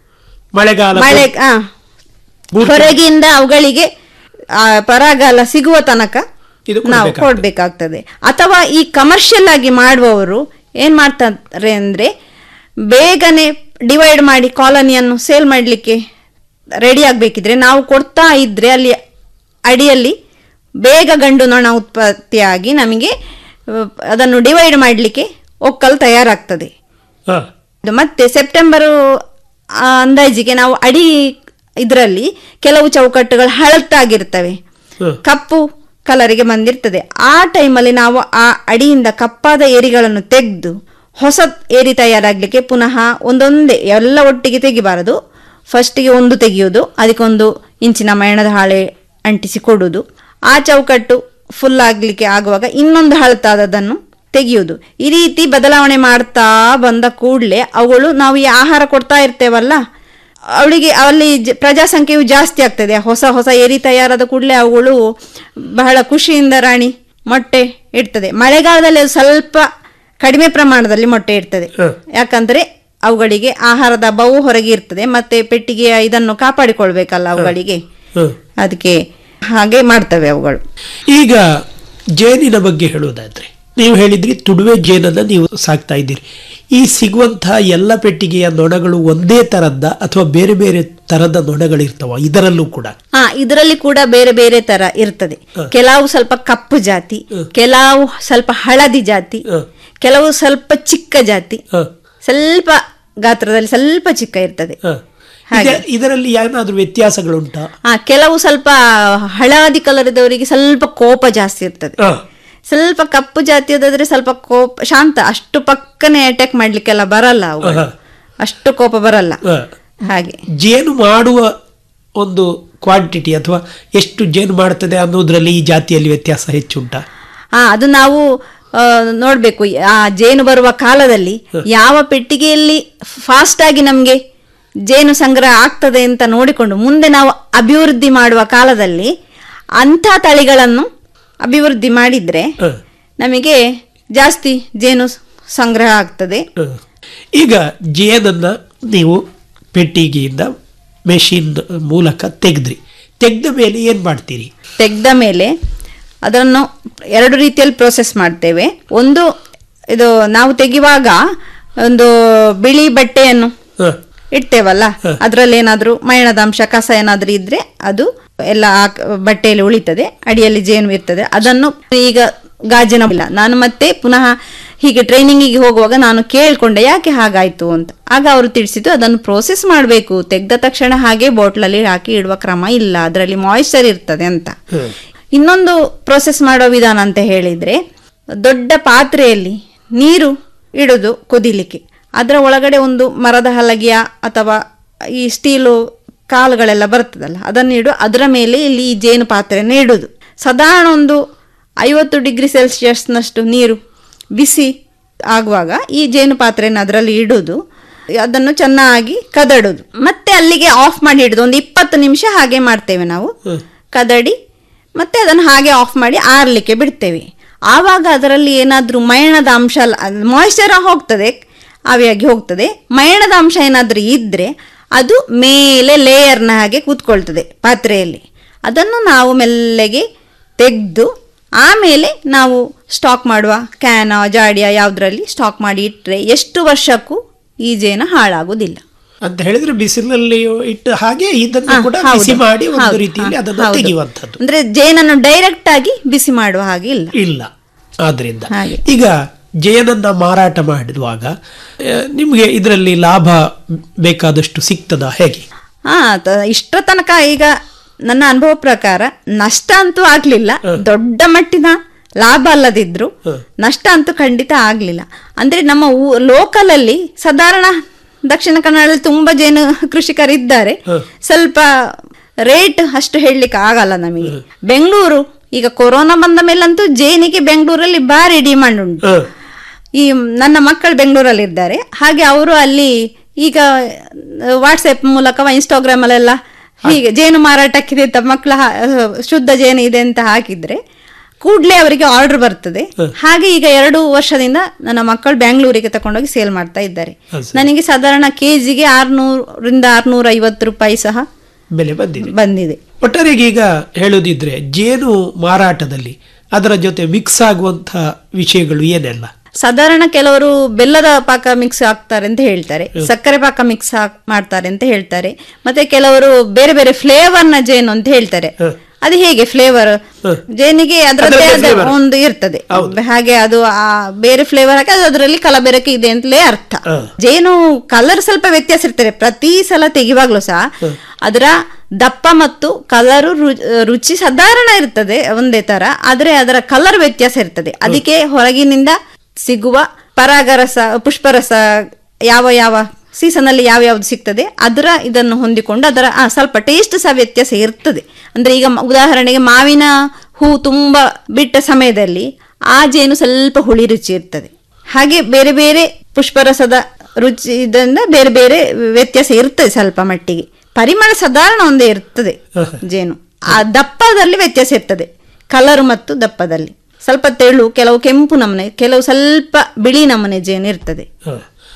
ಮಳೆಗಾಲ ಮಳೆ ಆ, ಪೂರ್ತಿ- ಹೊರಗಿಂದ ಅವುಗಳಿಗೆ ಆ, ಪರಾಗಾಲ ಸಿಗುವ ತನಕ ಇದು ನಾವು ಕೊಡ್ಬೇಕಾಗ್ತದೆ. ಕೊಡ್ಬೇಕಾಗ್ತದೆ ಅಥವಾ ಈ ಕಮರ್ಷಿಯಲ್ ಆಗಿ ಮಾಡುವವರು ಏನ್ ಮಾಡ್ತಾರೆ ಅಂದ್ರೆ ಬೇಗನೆ ಡಿವೈಡ್ ಮಾಡಿ ಕಾಲನಿಯನ್ನು ಸೇಲ್ ಮಾಡಲಿಕ್ಕೆ ರೆಡಿ ಆಗ್ಬೇಕಿದ್ರೆ ನಾವು ಕೊಡ್ತಾ ಇದ್ರೆ ಅಲ್ಲಿ ಅಡಿಯಲ್ಲಿ ಬೇಗ ಗಂಡು ನೊಣ ಉತ್ಪತ್ತಿಯಾಗಿ ನಮಗೆ ಆ, ಅದನ್ನು ಡಿವೈಡ್ ಮಾಡಲಿಕ್ಕೆ ಒಕ್ಕಲು ತಯಾರಾಗ್ತದೆ ಹ, ಇದು ಮತ್ತೆ ಸೆಪ್ಟೆಂಬರ್ ಆ, ಅಂದಾಜಿಗೆ ನಾವು ಅಡಿ ಇದರಲ್ಲಿ ಕೆಲವು ಚೌಕಟ್ಟುಗಳು ಹಳತ್ತಾಗಿರ್ತವೆ ಹ. ಕಪ್ಪು ಕಲರಿಗೆ ಬಂದಿರ್ತದೆ ಆ ಟೈಮಲ್ಲಿ ನಾವು ಆ ಅಡಿಯಿಂದ ಕಪ್ಪಾದ ಏರಿಗಳನ್ನು ತೆಗೆದು ಹೊಸ ಏರಿ ತಯಾರಾಗ್ಲಿಕ್ಕೆ ಪುನಃ ಒಂದೊಂದೇ ಎಲ್ಲ ಒಟ್ಟಿಗೆ ತೆಗಿಬಾರದು ಫಸ್ಟಿಗೆ ಒಂದು ತೆಗೆಯುವುದು ಅದಕ್ಕೊಂದು ಇಂಚಿನ ಮಯಣದ ಹಾಳೆ ಅಂಟಿಸಿ ಕೊಡುವುದು ಆ ಚೌಕಟ್ಟು ಫುಲ್ ಆಗ್ಲಿಕ್ಕೆ ಆಗುವಾಗ ಇನ್ನೊಂದು ಹಳತಾದದನ್ನು ತೆಗೆಯುವುದು ಈ ರೀತಿ ಬದಲಾವಣೆ ಮಾಡ್ತಾ ಬಂದ ಕೂಡಲೇ ಅವುಗಳು ನಾವು ಈ ಆಹಾರ ಕೊಡ್ತಾ ಇರ್ತೇವಲ್ಲ ಅವಳಿಗೆ ಅಲ್ಲಿ ಜ- ಪ್ರಜಾಸಂಖ್ಯೆಯು ಜಾಸ್ತಿ ಆಗ್ತದೆ ಹೊಸ ಹೊಸ ಏರಿ ತಯಾರಾದ ಕೂಡಲೇ ಅವುಗಳು ಬಹಳ ಖುಷಿಯಿಂದ ರಾಣಿ ಮೊಟ್ಟೆ ಇಡ್ತದೆ ಮಳೆಗಾಲದಲ್ಲಿ ಅದು ಸ್ವಲ್ಪ ಕಡಿಮೆ ಪ್ರಮಾಣದಲ್ಲಿ ಮೊಟ್ಟೆ ಇಡ್ತದೆ ಹ. ಯಾಕಂದ್ರೆ ಅವುಗಳಿಗೆ ಆಹಾರದ ಅಭಾವವು ಹೊರಗೆ ಇರ್ತದೆ ಮತ್ತೆ ಪೆಟ್ಟಿಗೆಯ ಇದನ್ನು ಕಾಪಾಡಿಕೊಳ್ಬೇಕಲ್ಲ ಅವುಗಳಿಗೆ ಹ. ಅದಕ್ಕೆ ಹಾಗೆ ಮಾಡ್ತವೆ ಅವುಗಳು ಈಗ ಜೇನಿನ ಬಗ್ಗೆ ಹೇಳುವುದಾದ್ರೆ ನೀವು ಹೇಳಿದ್ರಿ ತುಡುವೆ ಜೇನನ್ನ ನೀವು ಸಾಕ್ತಾ ಇದ್ದೀರಿ ಈ ಸಿಗುವಂತಹ ಎಲ್ಲ ಪೆಟ್ಟಿಗೆಯ ನೊಣಗಳು ಒಂದೇ ತರದ್ದ ಅಥವಾ ಬೇರೆ ಬೇರೆ ತರದ ನೊಣಗಳಿರ್ತಾವ ಇದರಲ್ಲೂ ಕೂಡ ಹಾ ಇದರಲ್ಲಿ ಕೂಡ ಬೇರೆ ಬೇರೆ ತರ ಇರ್ತದೆ ಕೆಲವು ಸ್ವಲ್ಪ ಕಪ್ಪು ಜಾತಿ ಕೆಲವು ಸ್ವಲ್ಪ ಹಳದಿ ಜಾತಿ ಹ. ಕೆಲವು ಸ್ವಲ್ಪ ಚಿಕ್ಕ ಜಾತಿ ಹ, ಸ್ವಲ್ಪ ಗಾತ್ರದಲ್ಲಿ ಸ್ವಲ್ಪ ಚಿಕ್ಕ ಇರ್ತದೆ ಹ. ಹಾಗೆ. ಇದ- ಇದರಲ್ಲಿ ಏನಾದ್ರೂ ವ್ಯತ್ಯಾಸಗಳುಂಟಾ ಆ ಕೆಲವು ಸ್ವಲ್ಪ ಹಳದಿ ಕಲರ್ ಇದ್ದವರಿಗೆ ಸ್ವಲ್ಪ ಕೋಪ ಜಾಸ್ತಿ ಇರ್ತದೆ ಹ, ಸ್ವಲ್ಪ ಕಪ್ಪು ಜಾತಿಯದಾದ್ರೆ ಸ್ವಲ್ಪ ಕೋಪ ಶಾಂತ ಅಷ್ಟು ಪಕ್ಕನೆ ಅಟ್ಯಾಕ್ ಮಾಡ್ಲಿಕ್ಕೆಲ್ಲ ಬರಲ್ಲ ಅವು ಹ. ಅಷ್ಟು ಕೋಪ ಬರಲ್ಲ ಹ. ಹಾಗೆ ಜೇನು ಮಾಡುವ ಒಂದು ಕ್ವಾಂಟಿಟಿ ಅಥವಾ ಎಷ್ಟು ಜೇನು ಮಾಡ್ತದೆ ಅನ್ನೋದ್ರಲ್ಲಿ ಈ ಜಾತಿಯಲ್ಲಿ ವ್ಯತ್ಯಾಸ ಹೆಚ್ಚುಂಟಾ ಹಾ ಅದು ನಾವು ಆ, ನೋಡ್ಬೇಕು ಆ ಜೇನು ಬರುವ ಕಾಲದಲ್ಲಿ ಯಾವ ಪೆಟ್ಟಿಗೆಯಲ್ಲಿ ಫಾಸ್ಟ್ ಆಗಿ ನಮ್ಗೆ ಜೇನು ಸಂಗ್ರಹ ಆಗ್ತದೆ ಅಂತ ನೋಡಿಕೊಂಡು ಮುಂದೆ ನಾವು ಅಭಿವೃದ್ಧಿ ಮಾಡುವ ಕಾಲದಲ್ಲಿ ಅಂಥ ತಳಿಗಳನ್ನು ಅಭಿವೃದ್ಧಿ ಮಾಡಿದ್ರೆ ಹ. ನಮಗೆ ಜಾಸ್ತಿ ಜೇನು ಸಂಗ್ರಹ ಆಗ್ತದೆ ಹ. ಈಗ ಜೇನನ್ನ ನೀವು ಪೆಟ್ಟಿಗೆಯಿಂದ ಮೆಷಿನ್ ಮೂಲಕ ತೆಗೆದ್ರಿ ತೆಗೆದ ಮೇಲೆ ಏನ್ ಮಾಡ್ತೀರಿ ತೆಗೆದ ಮೇಲೆ ಅದನ್ನು ಎರಡು ರೀತಿಯಲ್ಲಿ ಪ್ರೋಸೆಸ್ ಮಾಡ್ತೇವೆ ಒಂದು ಇದು ನಾವು ತೆಗೆಯುವಾಗ ಒಂದು ಬಿಳಿ ಬಟ್ಟೆಯನ್ನು ಹ, ಇಡ್ತೇವಲ್ಲ ಅದರಲ್ಲಿ ಏನಾದರೂ ಮೈಣದ ಅಂಶ ಕಸ ಏನಾದರೂ ಇದ್ರೆ ಅದು ಎಲ್ಲ ಆ ಕ- ಬಟ್ಟೆಯಲ್ಲಿ ಉಳಿತದೆ ಅಡಿಯಲ್ಲಿ ಜೇನು ಇರ್ತದೆ ಅದನ್ನು ಈಗ ಗಾಜಿನ ಇಲ್ಲ ನಾನು ಮತ್ತೆ ಪುನಃ ಹೀಗೆ ಟ್ರೈನಿಂಗಿಗೆ ಹೋಗುವಾಗ ನಾನು ಕೇಳ್ಕೊಂಡೆ ಯಾಕೆ ಹಾಗಾಯ್ತು ಅಂತ ಆಗ ಅವರು ತಿಳಿಸಿದ್ದು ಅದನ್ನು ಪ್ರೋಸೆಸ್ ಮಾಡಬೇಕು ತೆಗೆದ ತಕ್ಷಣ ಹಾಗೆ ಬಾಟ್ಲಲ್ಲಿ ಹಾಕಿ ಇಡುವ ಕ್ರಮ ಇಲ್ಲ ಅದರಲ್ಲಿ ಮಾಯಿಶ್ಚರ್ ಇರ್ತದೆ ಅಂತ ಹ್ಮ್. ಇನ್ನೊಂದು ಪ್ರೋಸೆಸ್ ಮಾಡೋ ವಿಧಾನ ಅಂತ ಹೇಳಿದ್ರೆ ದೊಡ್ಡ ಪಾತ್ರೆಯಲ್ಲಿ ನೀರು ಇಡುದು ಕುದಿಲಿಕ್ಕೆ ಅದರ ಒಳಗಡೆ ಒಂದು ಮರದ ಹಲಗೆಯ ಅಥವಾ ಈ ಸ್ಟೀಲು ಕಾಲುಗಳೆಲ್ಲ ಬರ್ತದಲ್ಲ ಅದನ್ನು ಇಡು ಅದರ ಮೇಲೆ ಇಲ್ಲಿ ಈ ಜೇನು ಪಾತ್ರೆಯನ್ನು ಇಡುದು ಸಾಧಾರಣ ಒಂದು ಐವತ್ತು ಡಿಗ್ರಿ ಸೆಲ್ಸಿಯಸ್ನಷ್ಟು ನೀರು ಬಿಸಿ ಆಗುವಾಗ ಈ ಜೇನು ಪಾತ್ರೆಯನ್ನು ಅದರಲ್ಲಿ ಇಡುವುದು ಅದನ್ನು ಚೆನ್ನಾಗಿ ಕದಡುದು ಮತ್ತೆ ಅಲ್ಲಿಗೆ ಆಫ್ ಮಾಡಿ ಇಡುದು ಒಂದು ಇಪ್ಪತ್ತು ನಿಮಿಷ ಹಾಗೆ ಮಾಡ್ತೇವೆ ನಾವು ಕದಡಿ ಮತ್ತೆ ಅದನ್ನು ಹಾಗೆ ಆಫ್ ಮಾಡಿ ಆರ್ಲಿಕ್ಕೆ ಬಿಡ್ತೇವೆ ಆವಾಗ ಅದರಲ್ಲಿ ಏನಾದರೂ ಮಯಣದ ಅಂಶ ಮಾಯಿಶ್ಚರ್ ಹೋಗ್ತದೆ ಆವಿಯಾಗಿ ಹೋಗ್ತದೆ ಮಯಣದ ಅಂಶ ಏನಾದರೂ ಇದ್ದರೆ ಅದು ಮೇಲೆ ಲೇಯರ್ನ ಹಾಗೆ ಕೂತ್ಕೊಳ್ತದೆ ಪಾತ್ರೆಯಲ್ಲಿ ಅದನ್ನು ನಾವು ಮೆಲ್ಲಗೆ ತೆಗೆದು ಆಮೇಲೆ ನಾವು ಸ್ಟಾಕ್ ಮಾಡುವ ಕ್ಯಾನ ಜಾಡಿಯ ಯಾವುದರಲ್ಲಿ ಸ್ಟಾಕ್ ಮಾಡಿ ಇಟ್ಟರೆ ಎಷ್ಟು ವರ್ಷಕ್ಕೂ ಈ ಜೇನು ಹಾಳಾಗುವುದಿಲ್ಲ ಅಂತ ಹೇಳಿದ್ರೆ ಬಿಸಿಲಲ್ಲಿ ಇಟ್ಟು ಹಾಗೆ ಇದನ್ನು ಹಾ, ಕೂಡ ಹೌದು. ಬಿಸಿ ಮಾಡಿ ಒಂದು ಹೌದು, ರೀತಿಯಲ್ಲಿ ಹಾ, ಅದನ್ನು ಹೌದು. ತೆಗೆಯುವಂಥದ್ದು ಅಂದ್ರೆ ಜೇನನ್ನು ಡೈರೆಕ್ಟ್ ಆಗಿ ಬಿಸಿ ಮಾಡುವ ಹಾಗೆ ಇಲ್ಲ ಇಲ್ಲ ಆದ್ರಿಂದ ಹಾಗೆ. ಈಗ ಜೇನನ್ನ ಮಾರಾಟ ಮಾಡಿರುವಾಗ ಆ, ನಿಮ್ಗೆ ಇದರಲ್ಲಿ ಲಾಭ ಬೇಕಾದಷ್ಟು ಸಿಗ್ತದ ಹೇಗೆ ಹಾ ತ- ಇಷ್ಟರ ತನಕ ಈಗ ನನ್ನ ಅನುಭವ ಪ್ರಕಾರ ನಷ್ಟ ಅಂತೂ ಆಗ್ಲಿಲ್ಲ ದೊಡ್ಡ ಮಟ್ಟಿನ ಲಾಭ ಅಲ್ಲದಿದ್ರು ನಷ್ಟ ಅಂತೂ ಖಂಡಿತ ಆಗ್ಲಿಲ್ಲ ಅಂದ್ರೆ ನಮ್ಮ ಲೋಕಲ್ ಅಲ್ಲಿ ಸಾಧಾರಣ ದಕ್ಷಿಣ ಕನ್ನಡದಲ್ಲಿ ತುಂಬಾ ಜೇನು ಕೃಷಿಕರಿದ್ದಾರೆ ಸ್ವಲ್ಪ ರೇಟ್ ಅಷ್ಟು ಹೇಳಲಿಕ್ಕೆ ಆಗಲ್ಲ ನಮಗೆ ಬೆಂಗಳೂರು ಈಗ ಕೊರೋನಾ ಬಂದ ಮೇಲಂತೂ ಜೇನಿಗೆ ಬೆಂಗಳೂರಲ್ಲಿ ಭಾರಿ ಡಿಮಾಂಡ್ ಉಂಟು ಹ. ಈ ನನ್ನ ಮಕ್ಕಳು ಬೆಂಗಳೂರಲ್ಲಿ ಇದ್ದಾರೆ ಹಾಗೆ ಅವರು ಅಲ್ಲಿ ಈಗ ವಾಟ್ಸಪ್ ಮೂಲಕ ಇನ್ಸ್ಟಾಗ್ರಾಮ್ ಅಲ್ಲೆಲ್ಲ ಹೀಗೆ ಜೇನು ಮಾರಾಟಕ್ಕಿದೆ ಅಂತ ಮಕ್ಕಳ ಶುದ್ಧ ಜೇನು ಇದೆ ಅಂತ ಹಾಕಿದ್ರೆ ಕೂಡಲೇ ಅವರಿಗೆ ಆರ್ಡರ್ ಬರ್ತದೆ ಹಾಗೆ ಈಗ ಎರಡು ವರ್ಷದಿಂದ ನನ್ನ ಮಕ್ಕಳು ಬೆಂಗಳೂರಿಗೆ ತಗೊಂಡೋಗಿ ಸೇಲ್ ಮಾಡ್ತಾ ಇದ್ದಾರೆ ಹ, ಸರಿ. ನನಗೆ ಸಾಧಾರಣ ಕೆಜಿಗೆ ಆರ್ನೂರಿಂದ ಆರ್ನೂರ ಐವತ್ತು ರೂಪಾಯಿ ಸಹ ಬೆಲೆ ಬಂದಿದೆ ಬಂದಿದೆ ಒಟ್ಟಾರೆಗೆ ಈಗ ಹೇಳೋದಿದ್ರೆ ಜೇನು ಮಾರಾಟದಲ್ಲಿ ಅದರ ಜೊತೆ ಮಿಕ್ಸ್ ಆಗುವಂತಹ ವಿಷಯಗಳು ಏನೆಲ್ಲ ಸಾಧಾರಣ ಕೆಲವರು ಬೆಲ್ಲದ ಪಾಕ ಮಿಕ್ಸ್ ಹಾಕ್ತಾರೆ ಅಂತ ಹೇಳ್ತಾರೆ ಸಕ್ಕರೆ ಪಾಕ ಮಿಕ್ಸ್ ಮಾಡ್ತಾರೆ ಅಂತ ಹೇಳ್ತಾರೆ ಮತ್ತೆ ಕೆಲವರು ಬೇರೆ ಬೇರೆ ಫ್ಲೇವರ್ ನ ಜೇನು ಅಂತ ಹೇಳ್ತಾರೆ ಅದು ಹೇಗೆ ಫ್ಲೇವರ್ ಜೇನಿಗೆ ಅದರದ್ದೇ ಅದರದ್ದೇ ಆದ flavour. ಒಂದು ಇರ್ತದೆ ಹಾಗೆ ಅದು ಆ ಬೇರೆ ಫ್ಲೇವರ್ ಹಾಕಿ ಅದು ಅದರಲ್ಲಿ ಕಲಬೆರಕೆ ಇದೆ ಅಂತಲೇ ಅರ್ಥ ಹ. ಜೇನು ಕಲರ್ ಸ್ವಲ್ಪ ವ್ಯತ್ಯಾಸ ಇರ್ತದೆ ಪ್ರತಿ ಸಲ ತೆಗಿವಾಗ್ಲೂ ಸಹ ಅದರ ದಪ್ಪ ಮತ್ತು ಕಲರು ರುಚಿ ಸಾಧಾರಣ ಇರ್ತದೆ ಒಂದೇ ತರ ಆದ್ರೆ ಅದರ ಕಲರ್ ವ್ಯತ್ಯಾಸ ಇರ್ತದೆ ಅದಕ್ಕೆ ಹೊರಗಿನಿಂದ ಸಿಗುವ ಪರಾಗರಸ ಪುಷ್ಪರಸ ಯಾವ ಯಾವ ಸೀಸನ್ ಅಲ್ಲಿ ಯಾವ ಯಾವ್ದು ಸಿಗ್ತದೆ ಅದರ ಇದನ್ನು ಹೊಂದಿಕೊಂಡು ಅದರ ಆ, ಸ್ವಲ್ಪ ಟೇಸ್ಟ್ ಸಹ ವ್ಯತ್ಯಾಸ ಇರ್ತದೆ ಅಂದ್ರೆ ಈಗ ಮ- ಉದಾಹರಣೆಗೆ ಮಾವಿನ ಹೂ ತುಂಬಾ ಬಿಟ್ಟ ಸಮಯದಲ್ಲಿ ಆ ಜೇನು ಸ್ವಲ್ಪ ಹುಳಿ ರುಚಿ ಇರ್ತದೆ ಹಾಗೆ ಬೇರೆ ಬೇರೆ ಪುಷ್ಪರಸದ ರುಚಿ ಇದರಿಂದ ಬೇರೆ ಬೇರೆ ವ್ಯತ್ಯಾಸ ಇರ್ತದೆ ಸ್ವಲ್ಪ ಮಟ್ಟಿಗೆ ಪರಿಮಳ ಸಾಧಾರಣ ಒಂದೇ ಇರ್ತದೆ ಜೇನು ಆ ದಪ್ಪದಲ್ಲಿ ವ್ಯತ್ಯಾಸ ಇರ್ತದೆ ಕಲರ್ ಮತ್ತು ದಪ್ಪದಲ್ಲಿ ಸ್ವಲ್ಪ ತೆಳು ಕೆಲವು ಕೆಂಪು ನಮನೆ ಕೆಲವು ಸ್ವಲ್ಪ ಬಿಳಿ ನಮನೆ ಜೇನು ಇರ್ತದೆ ಹ.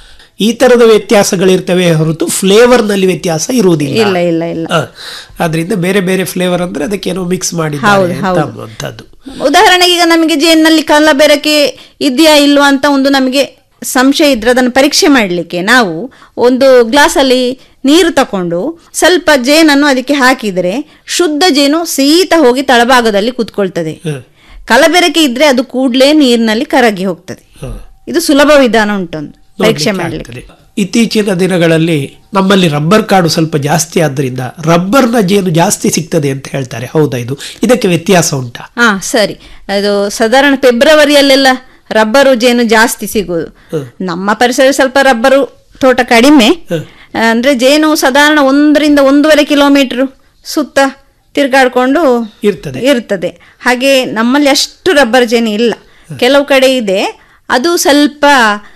ಈ ತರದ ವ್ಯತ್ಯಾಸಗಳಿರ್ತವೆ ಹೊರತು ಫ್ಲೇವರ್ ನಲ್ಲಿ ವ್ಯತ್ಯಾಸ ಇರುವುದಿಲ್ಲ ಇಲ್ಲ ಇಲ್ಲ ಇಲ್ಲ ಹ. ಆದ್ರಿಂದ ಬೇರೆ ಬೇರೆ ಫ್ಲೇವರ್ ಅಂದ್ರೆ ಅದಕ್ಕೇನೋ ಮಿಕ್ಸ್ ಹೌದು, ಮಾಡಿದ್ದಾರೆ ಅಂತ ಹೌದು. ಅನ್ನುವಂಥದ್ದು ಉದಾಹರಣೆಗೆ ಈಗ ನಮಗೆ ಜೇನಲ್ಲಿ ಕಲಬೆರಕೆ ಇದೆಯಾ ಇಲ್ವಾ ಅಂತ ಒಂದು ನಮಗೆ ಸಂಶಯ ಇದ್ರೆ ಅದನ್ನು ಪರೀಕ್ಷೆ ಮಾಡಲಿಕ್ಕೆ ನಾವು ಒಂದು ಗ್ಲಾಸಲ್ಲಿ ನೀರು ತಕೊಂಡು ಸ್ವಲ್ಪ ಜೇನನ್ನು ಅದಕ್ಕೆ ಹಾಕಿದರೆ ಶುದ್ಧ ಜೇನು ಸೀತ ಹೋಗಿ ತಳಭಾಗದಲ್ಲಿ ಕೂತ್ಕೊಳ್ತದೆ ಹ. ಕಲಬೆರಕೆ ಇದ್ರೆ ಅದು ಕೂಡಲೇ ನೀರಿನಲ್ಲಿ ಕರಗಿ ಹೋಗ್ತದೆ ಹ. ಇದು ಸುಲಭ ವಿಧಾನ ಉಂಟೊಂದು ಪರೀಕ್ಷೆ ನೋಡ್ಲಿಕ್ಕೆ ಮಾಡಲಿಕ್ಕೆ ಆಗ್ತದೆ. ಇತ್ತೀಚಿನ ದಿನಗಳಲ್ಲಿ ನಮ್ಮಲ್ಲಿ ರಬ್ಬರ್ ಕಾಡು ಸ್ವಲ್ಪ ಜಾಸ್ತಿ ಆದ್ರಿಂದ ರಬ್ಬರ್ನ ಜೇನು ಜಾಸ್ತಿ ಸಿಗ್ತದೆ ಅಂತ ಹೇಳ್ತಾರೆ ಹೌದಾ ಇದು ಇದಕ್ಕೆ ವ್ಯತ್ಯಾಸ ಉಂಟಾ ಹಾ ಸರಿ ಅದು ಸಾಧಾರಣ ಫೆಬ್ರವರಿಯಲ್ಲೆಲ್ಲ ರಬ್ಬರು ಜೇನು ಜಾಸ್ತಿ ಸಿಗೋದು ನಮ್ಮ ಪರಿಸರ ಸ್ವಲ್ಪ ರಬ್ಬರು ತೋಟ ಕಡಿಮೆ ಅಂದ್ರೆ ಜೇನು ಸಾಧಾರಣ ಒಂದರಿಂದ ಒಂದೂವರೆ ಕಿಲೋಮೀಟರ್ ಸುತ್ತ ತಿರ್ಗಾಡ್ಕೊಂಡು ಇರ್ತದೆ ಇರ್ತದೆ ಹಾಗೆ ನಮ್ಮಲ್ಲಿ ಅಷ್ಟು ರಬ್ಬರ್ ಜೇನು ಇಲ್ಲ ಕೆಲವು ಕಡೆ ಇದೆ ಅದು ಸ್ವಲ್ಪ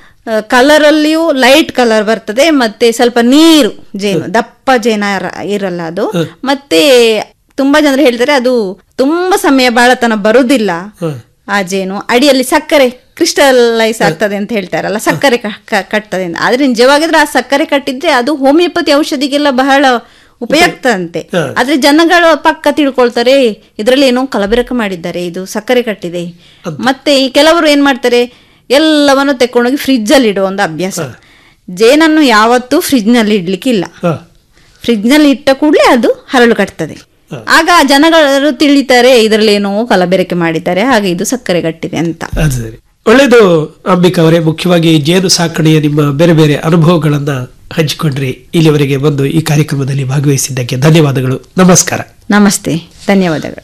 ಕಲರಲ್ಲಿಯೂ ಲೈಟ್ ಕಲರ್ ಬರ್ತದೆ ಮತ್ತೆ ಸ್ವಲ್ಪ ನೀರು ಜೇನು ದಪ್ಪ ಜೇನ ಇರ- ಇರಲ್ಲ ಅದು ಮತ್ತೆ ತುಂಬಾ ಜನರು ಹೇಳ್ತಾರೆ ಅದು ತುಂಬಾ ಸಮಯ ಬಾಳತನ ಬರುದಿಲ್ಲ ಆ ಜೇನು ಅಡಿಯಲ್ಲಿ ಸಕ್ಕರೆ ಕ್ರಿಸ್ಟಲೈಸ್ ಆಗ್ತದೆ ಅಂತ ಹೇಳ್ತಾರಲ್ಲ ಸಕ್ಕರೆ ಕ- ಕ- ಕಟ್ತದೆ ಅಂತ ಆದ್ರೆ ನಿಜವಾಗಿದ್ರೆ ಆ ಸಕ್ಕರೆ ಕಟ್ಟಿದ್ರೆ ಅದು ಹೋಮಿಯೋಪತಿ ಔಷಧಿಗೆಲ್ಲ ಬಹಳ ಉಪಯುಕ್ತ ಅಂತೆ ಹ. ಆದ್ರೆ ಜನಗಳು ಪಕ್ಕ ತಿಳ್ಕೊಳ್ತಾರೆ ಇದರಲ್ಲಿ ಏನೋ ಕಲಬೆರಕೆ ಮಾಡಿದ್ದಾರೆ ಇದು ಸಕ್ಕರೆ ಕಟ್ಟಿದೆ ಮತ್ತೆ ಈ ಕೆಲವರು ಏನ್ ಮಾಡ್ತಾರೆ ಎಲ್ಲವನ್ನು ತೆಕ್ಕೊಂಡೋಗಿ ಫ್ರಿಜ್ ಅಲ್ಲಿ ಇಡುವ ಒಂದು ಅಭ್ಯಾಸ ಜೇನನ್ನು ಯಾವತ್ತೂ ಫ್ರಿಜ್ ನಲ್ಲಿ ಇಡ್ಲಿಕ್ಕಿಲ್ಲ ಹ. ಫ್ರಿಜ್ ನಲ್ಲಿ ಇಟ್ಟ ಕೂಡಲೇ ಅದು ಹರಳು ಕಟ್ತದೆ ಆಗ ಜನಗಳು ತಿಳಿತಾರೆ ಇದರಲ್ಲಿ ಏನೋ ಕಲಬೆರಕೆ ಮಾಡಿದ್ದಾರೆ ಹಾಗೆ ಇದು ಸಕ್ಕರೆ ಕಟ್ಟಿದೆ ಅಂತ ಅದು ಸರಿ ಒಳ್ಳೆಯದು ಅಂಬಿಕಾ ಅವರೇ ಮುಖ್ಯವಾಗಿ ಜೇನು ಸಾಕಣೆಯ ನಿಮ್ಮ ಬೇರೆ ಬೇರೆ ಅನುಭವಗಳನ್ನ ಹಂಚಿಕೊಂಡ್ರಿ ಇಲ್ಲಿವರೆಗೆ ಬಂದು ಈ ಕಾರ್ಯಕ್ರಮದಲ್ಲಿ ಭಾಗವಹಿಸಿದ್ದಕ್ಕೆ ಧನ್ಯವಾದಗಳು ನಮಸ್ಕಾರ ನಮಸ್ತೆ ಧನ್ಯವಾದಗಳು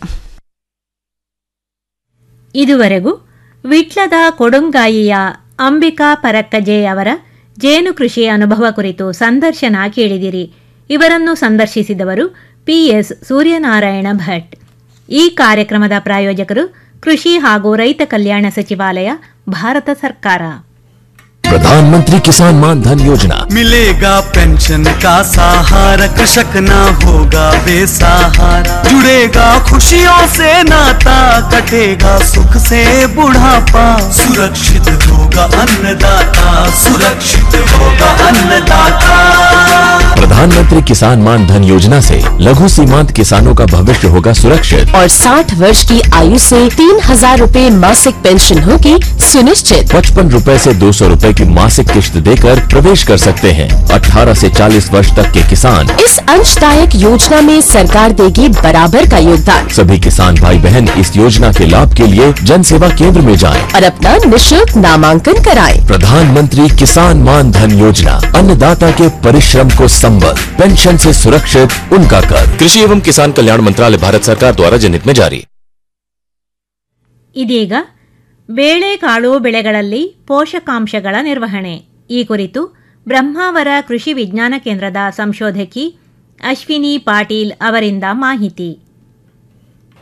ಇದುವರೆಗೂ ವಿಟ್ಲದ ಕೊಡುಂಗಾಯಿಯ ಅಂಬಿಕಾ ಪರಕ್ಕಜೆ ಅವರ ಜೇನು ಕೃಷಿ ಅನುಭವ ಕುರಿತು ಸಂದರ್ಶನ ಕೇಳಿದಿರಿ ಇವರನ್ನು ಸಂದರ್ಶಿಸಿದವರು ಪಿಎಸ್ ಸೂರ್ಯನಾರಾಯಣ ಭಟ್ ಈ ಕಾರ್ಯಕ್ರಮದ ಪ್ರಾಯೋಜಕರು ಕೃಷಿ ಹಾಗೂ ರೈತ ಕಲ್ಯಾಣ ಸಚಿವಾಲಯ ಭಾರತ ಸರ್ಕಾರ प्रधानमंत्री किसान मान धन योजना मिलेगा पेंशन का सहारा कृषक ना होगा बेसहारा जुड़ेगा खुशियों से नाता कटेगा सुख से बुढ़ापा सुरक्षित होगा अन्नदाता सुरक्षित होगा अन्नदाता प्रधानमंत्री किसान मान धन योजना से लघु सीमांत किसानों का भविष्य होगा सुरक्षित और 60 वर्ष की आयु से तीन हजार रूपए मासिक पेंशन होगी सुनिश्चित पचपन रूपए से दो सौ रूपए की मासिक किश्त देकर प्रवेश कर सकते हैं 18 से 40 वर्ष तक के किसान इस अंशदायक योजना में सरकार देगी बराबर का योगदान सभी किसान भाई बहन इस योजना के लाभ के लिए जन सेवा केंद्र में जाएं। और अपना निशुल्क नामांकन कराएं। प्रधानमंत्री किसान मान धन योजना अन्नदाता के परिश्रम को संबल पेंशन से सुरक्षित उनका कर कृषि एवं किसान कल्याण मंत्रालय भारत सरकार द्वारा जनहित में जारी ಇದೀಗ ಬೇಳೆಕಾಳು ಬೆಳೆಗಳಲ್ಲಿ ಪೋಷಕಾಂಶಗಳ ನಿರ್ವಹಣೆ ಈ ಕುರಿತು ಬ್ರಹ್ಮಾವರ ಕೃಷಿ ವಿಜ್ಞಾನ ಕೇಂದ್ರದ ಸಂಶೋಧಕಿ ಅಶ್ವಿನಿ ಪಾಟೀಲ್ ಅವರಿಂದ ಮಾಹಿತಿ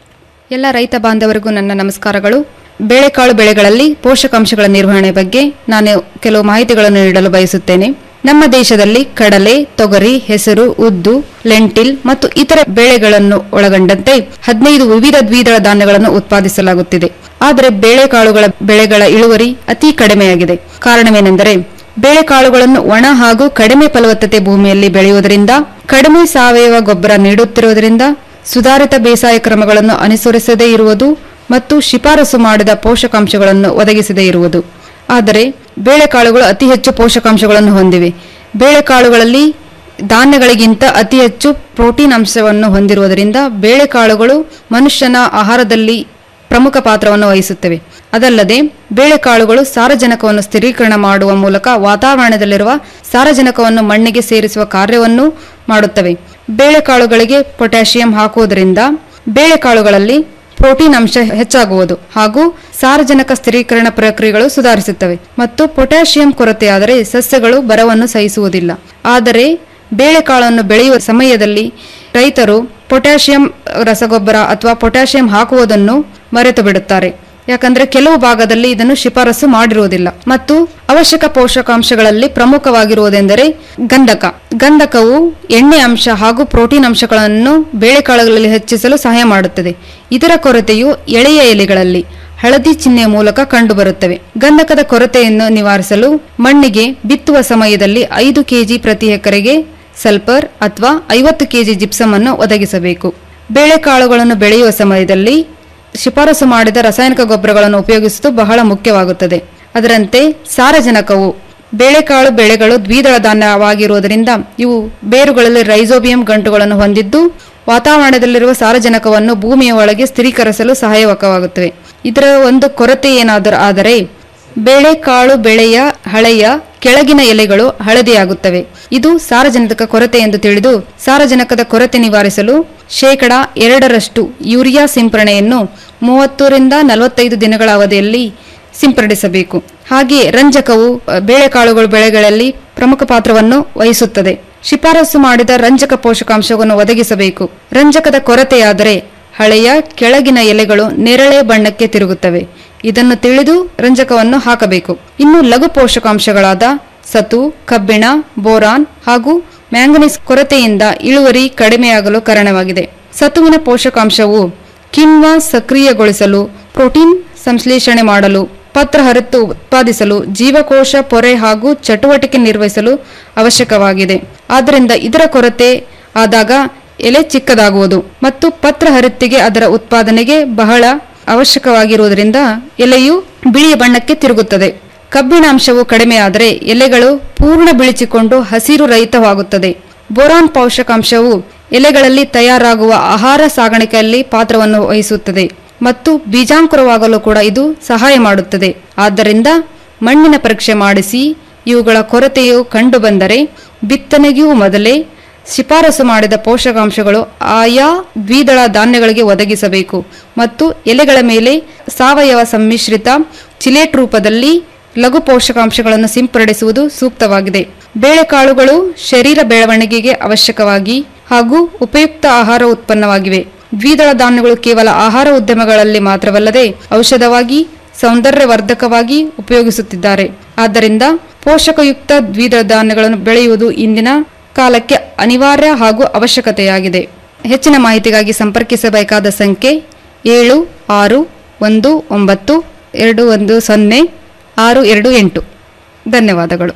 ಎಲ್ಲ ರೈತ ಬಾಂಧವರಿಗೂ ನನ್ನ ನಮಸ್ಕಾರಗಳು ಬೇಳೆಕಾಳು ಬೆಳೆಗಳಲ್ಲಿ ಪೋಷಕಾಂಶಗಳ ನಿರ್ವಹಣೆ ಬಗ್ಗೆ ನಾನು ಕೆಲವು ಮಾಹಿತಿಗಳನ್ನು ನೀಡಲು ಬಯಸುತ್ತೇನೆ ನಮ್ಮ ದೇಶದಲ್ಲಿ ಕಡಲೆ ತೊಗರಿ ಹೆಸರು ಉದ್ದು ಲೆಂಟಿಲ್ ಮತ್ತು ಇತರ ಬೆಳೆಗಳನ್ನು ಒಳಗೊಂಡಂತೆ ಹದಿನೈದು ವಿವಿಧ ದ್ವಿದಳ ಧಾನ್ಯಗಳನ್ನು ಉತ್ಪಾದಿಸಲಾಗುತ್ತಿದೆ ಆದರೆ ಬೇಳೆಕಾಳುಗಳ ಬೆಳೆಗಳ ಇಳುವರಿ ಅತಿ ಕಡಿಮೆಯಾಗಿದೆ ಕಾರಣವೇನೆಂದರೆ ಬೇಳೆಕಾಳುಗಳನ್ನು ಒಣ ಹಾಗೂ ಕಡಿಮೆ ಫಲವತ್ತತೆ ಭೂಮಿಯಲ್ಲಿ ಬೆಳೆಯುವುದರಿಂದ ಕಡಿಮೆ ಸಾವಯವ ಗೊಬ್ಬರ ನೀಡುತ್ತಿರುವುದರಿಂದ ಸುಧಾರಿತ ಬೇಸಾಯ ಕ್ರಮಗಳನ್ನು ಅನುಸರಿಸದೇ ಇರುವುದು ಮತ್ತು ಶಿಫಾರಸು ಮಾಡಿದ ಪೋಷಕಾಂಶಗಳನ್ನು ಒದಗಿಸದೇ ಇರುವುದು ಆದರೆ ಬೇಳೆಕಾಳುಗಳು ಅತಿ ಹೆಚ್ಚು ಪೋಷಕಾಂಶಗಳನ್ನು ಹೊಂದಿವೆ ಬೇಳೆಕಾಳುಗಳಲ್ಲಿ ಧಾನ್ಯಗಳಿಗಿಂತ ಅತಿ ಹೆಚ್ಚು ಪ್ರೋಟೀನ್ ಅಂಶವನ್ನು ಹೊಂದಿರುವುದರಿಂದ ಬೇಳೆಕಾಳುಗಳು ಮನುಷ್ಯನ ಆಹಾರದಲ್ಲಿ ಪ್ರಮುಖ ಪಾತ್ರವನ್ನು ವಹಿಸುತ್ತವೆ ಅದಲ್ಲದೆ ಬೇಳೆಕಾಳುಗಳು ಸಾರಜನಕವನ್ನು ಸ್ಥಿರೀಕರಣ ಮಾಡುವ ಮೂಲಕ ವಾತಾವರಣದಲ್ಲಿರುವ ಸಾರಜನಕವನ್ನು ಮಣ್ಣಿಗೆ ಸೇರಿಸುವ ಕಾರ್ಯವನ್ನು ಮಾಡುತ್ತವೆ ಬೇಳೆಕಾಳುಗಳಿಗೆ ಪೊಟ್ಯಾಷಿಯಂ ಹಾಕುವುದರಿಂದ ಬೇಳೆಕಾಳುಗಳಲ್ಲಿ ಪ್ರೋಟೀನ್ ಅಂಶ ಹೆಚ್ಚಾಗುವುದು ಹಾಗೂ ಸಾರಜನಕ ಸ್ಥಿರೀಕರಣ ಪ್ರಕ್ರಿಯೆಗಳು ಸುಧಾರಿಸುತ್ತವೆ ಮತ್ತು ಪೊಟ್ಯಾಷಿಯಂ ಕೊರತೆಯಾದರೆ ಸಸ್ಯಗಳು ಬರವನ್ನು ಸಹಿಸುವುದಿಲ್ಲ ಆದರೆ ಬೇಳೆಕಾಳನ್ನು ಬೆಳೆಯುವ ಸಮಯದಲ್ಲಿ ರೈತರು ಪೊಟ್ಯಾಷಿಯಂ ರಸಗೊಬ್ಬರ ಅಥವಾ ಪೊಟ್ಯಾಷಿಯಂ ಹಾಕುವುದನ್ನು ಮರೆತು ಬಿಡುತ್ತಾರೆ ಯಾಕಂದ್ರೆ ಕೆಲವು ಭಾಗದಲ್ಲಿ ಇದನ್ನು ಶಿಫಾರಸು ಮಾಡಿರುವುದಿಲ್ಲ ಮತ್ತು ಅವಶ್ಯಕ ಪೋಷಕಾಂಶಗಳಲ್ಲಿ ಪ್ರಮುಖವಾಗಿರುವುದೆಂದರೆ ಗಂಧಕ ಗಂಧಕವು ಎಣ್ಣೆ ಅಂಶ ಹಾಗೂ ಪ್ರೋಟೀನ್ ಅಂಶಗಳನ್ನು ಬೇಳೆಕಾಳುಗಳಲ್ಲಿ ಹೆಚ್ಚಿಸಲು ಸಹಾಯ ಮಾಡುತ್ತದೆ ಇದರ ಕೊರತೆಯು ಎಳೆಯ ಎಲೆಗಳಲ್ಲಿ ಹಳದಿ ಚಿಹ್ನೆಯ ಮೂಲಕ ಕಂಡುಬರುತ್ತವೆ ಗಂಧಕದ ಕೊರತೆಯನ್ನು ನಿವಾರಿಸಲು ಮಣ್ಣಿಗೆ ಬಿತ್ತುವ ಸಮಯದಲ್ಲಿ ಐದು ಕೆಜಿ ಪ್ರತಿ ಎಕರೆಗೆ ಸಲ್ಫರ್ ಅಥವಾ ಐವತ್ತು ಕೆಜಿ ಜಿಪ್ಸಮ್ ಅನ್ನು ಒದಗಿಸಬೇಕು ಬೇಳೆಕಾಳುಗಳನ್ನು ಬೆಳೆಯುವ ಸಮಯದಲ್ಲಿ ಶಿಫಾರಸು ಮಾಡಿದ ರಾಸಾಯನಿಕ ಗೊಬ್ಬರಗಳನ್ನು ಉಪಯೋಗಿಸುವುದು ಬಹಳ ಮುಖ್ಯವಾಗುತ್ತದೆ ಅದರಂತೆ ಸಾರಜನಕವು ಬೇಳೆಕಾಳು ಬೆಳೆಗಳು ದ್ವಿದಳ ಧಾನ್ಯವಾಗಿರುವುದರಿಂದ ಇವು ಬೇರುಗಳಲ್ಲಿ ರೈಸೋಬಿಯಂ ಗಂಟುಗಳನ್ನು ಹೊಂದಿದ್ದು ವಾತಾವರಣದಲ್ಲಿರುವ ಸಾರಜನಕವನ್ನು ಭೂಮಿಯ ಒಳಗೆ ಸ್ಥಿರೀಕರಿಸಲು ಸಹಾಯಕವಾಗುತ್ತವೆ ಇದರ ಒಂದು ಕೊರತೆ ಏನಾದರೂ ಆದರೆ ಬೇಳೆಕಾಳು ಬೆಳೆಯ ಹಳೆಯ ಕೆಳಗಿನ ಎಲೆಗಳು ಹಳದಿಯಾಗುತ್ತವೆ ಇದು ಸಾರಜನಕ ಕೊರತೆ ಎಂದು ತಿಳಿದು ಸಾರಜನಕದ ಕೊರತೆ ನಿವಾರಿಸಲು ಶೇಕಡ ಎರಡರಷ್ಟು ಯೂರಿಯಾ ಸಿಂಪರಣೆಯನ್ನು ಮೂವತ್ತರಿಂದ ನಲವತ್ತೈದು ದಿನಗಳ ಅವಧಿಯಲ್ಲಿ ಸಿಂಪಡಿಸಬೇಕು ಹಾಗೆಯೇ ರಂಜಕವು ಅ, ಬೇಳೆಕಾಳುಗಳು ಬೆಳೆಗಳಲ್ಲಿ ಪ್ರಮುಖ ಪಾತ್ರವನ್ನು ವಹಿಸುತ್ತದೆ ಶಿಫಾರಸು ಮಾಡಿದ ರಂಜಕ ಪೋಷಕಾಂಶವನ್ನು ಒದಗಿಸಬೇಕು ರಂಜಕದ ಕೊರತೆಯಾದರೆ ಹಳೆಯ ಕೆಳಗಿನ ಎಲೆಗಳು ನೇರಳೆ ಬಣ್ಣಕ್ಕೆ ತಿರುಗುತ್ತವೆ ಇದನ್ನು ತಿಳಿದು ರಂಜಕವನ್ನು ಹಾಕಬೇಕು ಇನ್ನು ಲಘು ಪೋಷಕಾಂಶಗಳಾದ ಸತು ಕಬ್ಬಿಣ ಬೋರಾನ್ ಹಾಗೂ ಮ್ಯಾಂಗನೀಸ್ ಕೊರತೆಯಿಂದ ಇಳುವರಿ ಕಡಿಮೆಯಾಗಲು ಕಾರಣವಾಗಿದೆ ಸತುವಿನ ಪೋಷಕಾಂಶವು ಕಿಣ್ವ ಸಕ್ರಿಯಗೊಳಿಸಲು ಪ್ರೋಟೀನ್ ಸಂಶ್ಲೇಷಣೆ ಮಾಡಲು ಪತ್ರಹರಿತ್ತು ಉತ್ಪಾದಿಸಲು ಜೀವಕೋಶ ಪೊರೆ ಹಾಗೂ ಚಟುವಟಿಕೆ ನಿರ್ವಹಿಸಲು ಅವಶ್ಯಕವಾಗಿದೆ ಆದ್ದರಿಂದ ಇದರ ಕೊರತೆ ಆದಾಗ ಎಲೆ ಚಿಕ್ಕದಾಗುವುದು ಮತ್ತು ಪತ್ರಹರಿತ್ತಿಗೆ ಅದರ ಉತ್ಪಾದನೆಗೆ ಬಹಳ ಅವಶ್ಯಕವಾಗಿರುವುದರಿಂದ ಎಲೆಯು ಬಿಳಿಯ ಬಣ್ಣಕ್ಕೆ ತಿರುಗುತ್ತದೆ ಕಬ್ಬಿಣಾಂಶವು ಕಡಿಮೆಯಾದರೆ ಎಲೆಗಳು ಪೂರ್ಣ ಬಿಳಿಚಿಕೊಂಡು ಹಸಿರು ರಹಿತವಾಗುತ್ತದೆ ಬೋರಾನ್ ಪೋಷಕಾಂಶವು ಎಲೆಗಳಲ್ಲಿ ತಯಾರಾಗುವ ಆಹಾರ ಸಾಗಾಣಿಕೆಯಲ್ಲಿ ಪಾತ್ರವನ್ನು ವಹಿಸುತ್ತದೆ ಮತ್ತು ಬೀಜಾಂಕುರವಾಗಲು ಕೂಡ ಇದು ಸಹಾಯ ಮಾಡುತ್ತದೆ ಆದ್ದರಿಂದ ಮಣ್ಣಿನ ಪರೀಕ್ಷೆ ಮಾಡಿಸಿ ಇವುಗಳ ಕೊರತೆಯು ಕಂಡುಬಂದರೆ ಬಿತ್ತನೆಗೂ ಮೊದಲೇ ಶಿಫಾರಸು ಮಾಡಿದ ಪೋಷಕಾಂಶಗಳು ಆಯಾ ದ್ವಿದಳ ಧಾನ್ಯಗಳಿಗೆ ಒದಗಿಸಬೇಕು ಮತ್ತು ಎಲೆಗಳ ಮೇಲೆ ಸಾವಯವ ಸಮ್ಮಿಶ್ರಿತ ಚಿಲೇಟ್ ರೂಪದಲ್ಲಿ ಲಘು ಪೋಷಕಾಂಶಗಳನ್ನು ಸಿಂಪಡಿಸುವುದು ಸೂಕ್ತವಾಗಿದೆ ಬೇಳೆಕಾಳುಗಳು ಶರೀರ ಬೆಳವಣಿಗೆಗೆ ಅವಶ್ಯಕವಾಗಿ ಹಾಗೂ ಉಪಯುಕ್ತ ಆಹಾರ ಉತ್ಪನ್ನವಾಗಿವೆ ದ್ವಿದಳ ಧಾನ್ಯಗಳು ಕೇವಲ ಆಹಾರ ಉದ್ಯಮಗಳಲ್ಲಿ ಮಾತ್ರವಲ್ಲದೆ ಔಷಧವಾಗಿ ಸೌಂದರ್ಯವರ್ಧಕವಾಗಿ ಉಪಯೋಗಿಸುತ್ತಿದ್ದಾರೆ ಆದ್ದರಿಂದ ಪೋಷಕಯುಕ್ತ ದ್ವಿದಳ ಧಾನ್ಯಗಳನ್ನು ಬೆಳೆಯುವುದು ಇಂದಿನ ಕಾಲಕ್ಕೆ ಅನಿವಾರ್ಯ ಹಾಗೂ ಅವಶ್ಯಕತೆಯಾಗಿದೆ ಹೆಚ್ಚಿನ ಮಾಹಿತಿಗಾಗಿ ಸಂಪರ್ಕಿಸಬೇಕಾದ ಸಂಖ್ಯೆ ಏಳು ಆರು ಒಂದು ಒಂಬತ್ತು ಎರಡು ಒಂದು ಸೊನ್ನೆ ಆರು ಎರಡು ಎಂಟು ಧನ್ಯವಾದಗಳು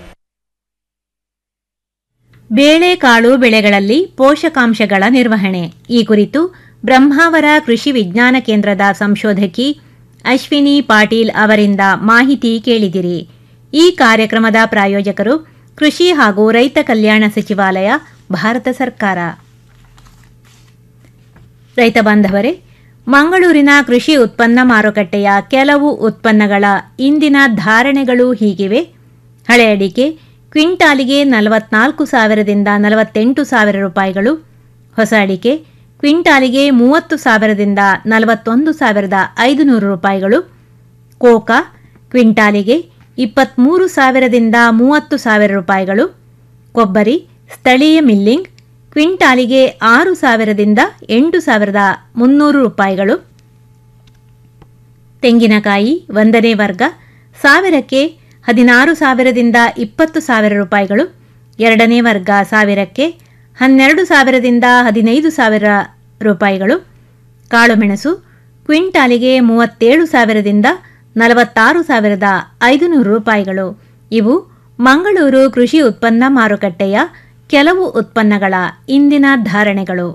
ಬೇಳೆಕಾಳು ಬೆಳೆಗಳಲ್ಲಿ ಪೋಷಕಾಂಶಗಳ ನಿರ್ವಹಣೆ ಈ ಕುರಿತು ಬ್ರಹ್ಮಾವರ ಕೃಷಿ ವಿಜ್ಞಾನ ಕೇಂದ್ರದ ಸಂಶೋಧಕಿ ಅಶ್ವಿನಿ ಪಾಟೀಲ್ ಅವರಿಂದ ಮಾಹಿತಿ ಕೇಳಿದಿರಿ ಈ ಕಾರ್ಯಕ್ರಮದ ಪ್ರಾಯೋಜಕರು ಕೃಷಿ ಹಾಗೂ ರೈತ ಕಲ್ಯಾಣ ಸಚಿವಾಲಯ ಭಾರತ ಸರ್ಕಾರ ರೈತ ಬಾಂಧವರೇ ಮಂಗಳೂರಿನ ಕೃಷಿ ಉತ್ಪನ್ನ ಮಾರುಕಟ್ಟೆಯ ಕೆಲವು ಉತ್ಪನ್ನಗಳ ಇಂದಿನ ಧಾರಣೆಗಳು ಹೀಗಿವೆ ಹಳೆ ಅಡಿಕೆ ಕ್ವಿಂಟಾಲಿಗೆ ನಲವತ್ನಾಲ್ಕು ಸಾವಿರದಿಂದ ನಲವತ್ತೆಂಟು ಸಾವಿರ ರೂಪಾಯಿಗಳು ಹೊಸ ಅಡಿಕೆ ಕ್ವಿಂಟಾಲಿಗೆ ಮೂವತ್ತು ಸಾವಿರದಿಂದ ನಲವತ್ತೊಂದು ಸಾವಿರದ ಐದುನೂರು ರೂಪಾಯಿಗಳು ಕೋಕಾ ಕ್ವಿಂಟಾಲಿಗೆ ಇಪ್ಪತ್ತ್ಮೂರು ಸಾವಿರದಿಂದ ಮೂವತ್ತು ಸಾವಿರ ರೂಪಾಯಿಗಳು ಕೊಬ್ಬರಿ ಸ್ಥಳೀಯ ಮಿಲ್ಲಿಂಗ್ ಕ್ವಿಂಟಾಲಿಗೆ ಆರು ಸಾವಿರದಿಂದ ಎಂಟು ಸಾವಿರದ ಮುನ್ನೂರು ರೂಪಾಯಿಗಳು ತೆಂಗಿನಕಾಯಿ ಒಂದನೇ ವರ್ಗ ಸಾವಿರಕ್ಕೆ ಹದಿನಾರು ಸಾವಿರದಿಂದ ಇಪ್ಪತ್ತು ಸಾವಿರ ರೂಪಾಯಿಗಳು ಎರಡನೇ ವರ್ಗ ಸಾವಿರಕ್ಕೆ ಹನ್ನೆರಡು ಸಾವಿರದಿಂದ ಹದಿನೈದು ಸಾವಿರ ರೂಪಾಯಿಗಳು ಕಾಳುಮೆಣಸು ಕ್ವಿಂಟಾಲಿಗೆ ಮೂವತ್ತೇಳು ಸಾವಿರದಿಂದ ನಲವತ್ತಾರು ಸಾವಿರದ ಐದುನೂರು ರೂಪಾಯಿಗಳು ಇವು ಮಂಗಳೂರು ಕೃಷಿ ಉತ್ಪನ್ನ ಮಾರುಕಟ್ಟೆಯ ಕೆಲವು ಉತ್ಪನ್ನಗಳ ಇಂದಿನ ಧಾರಣೆಗಳು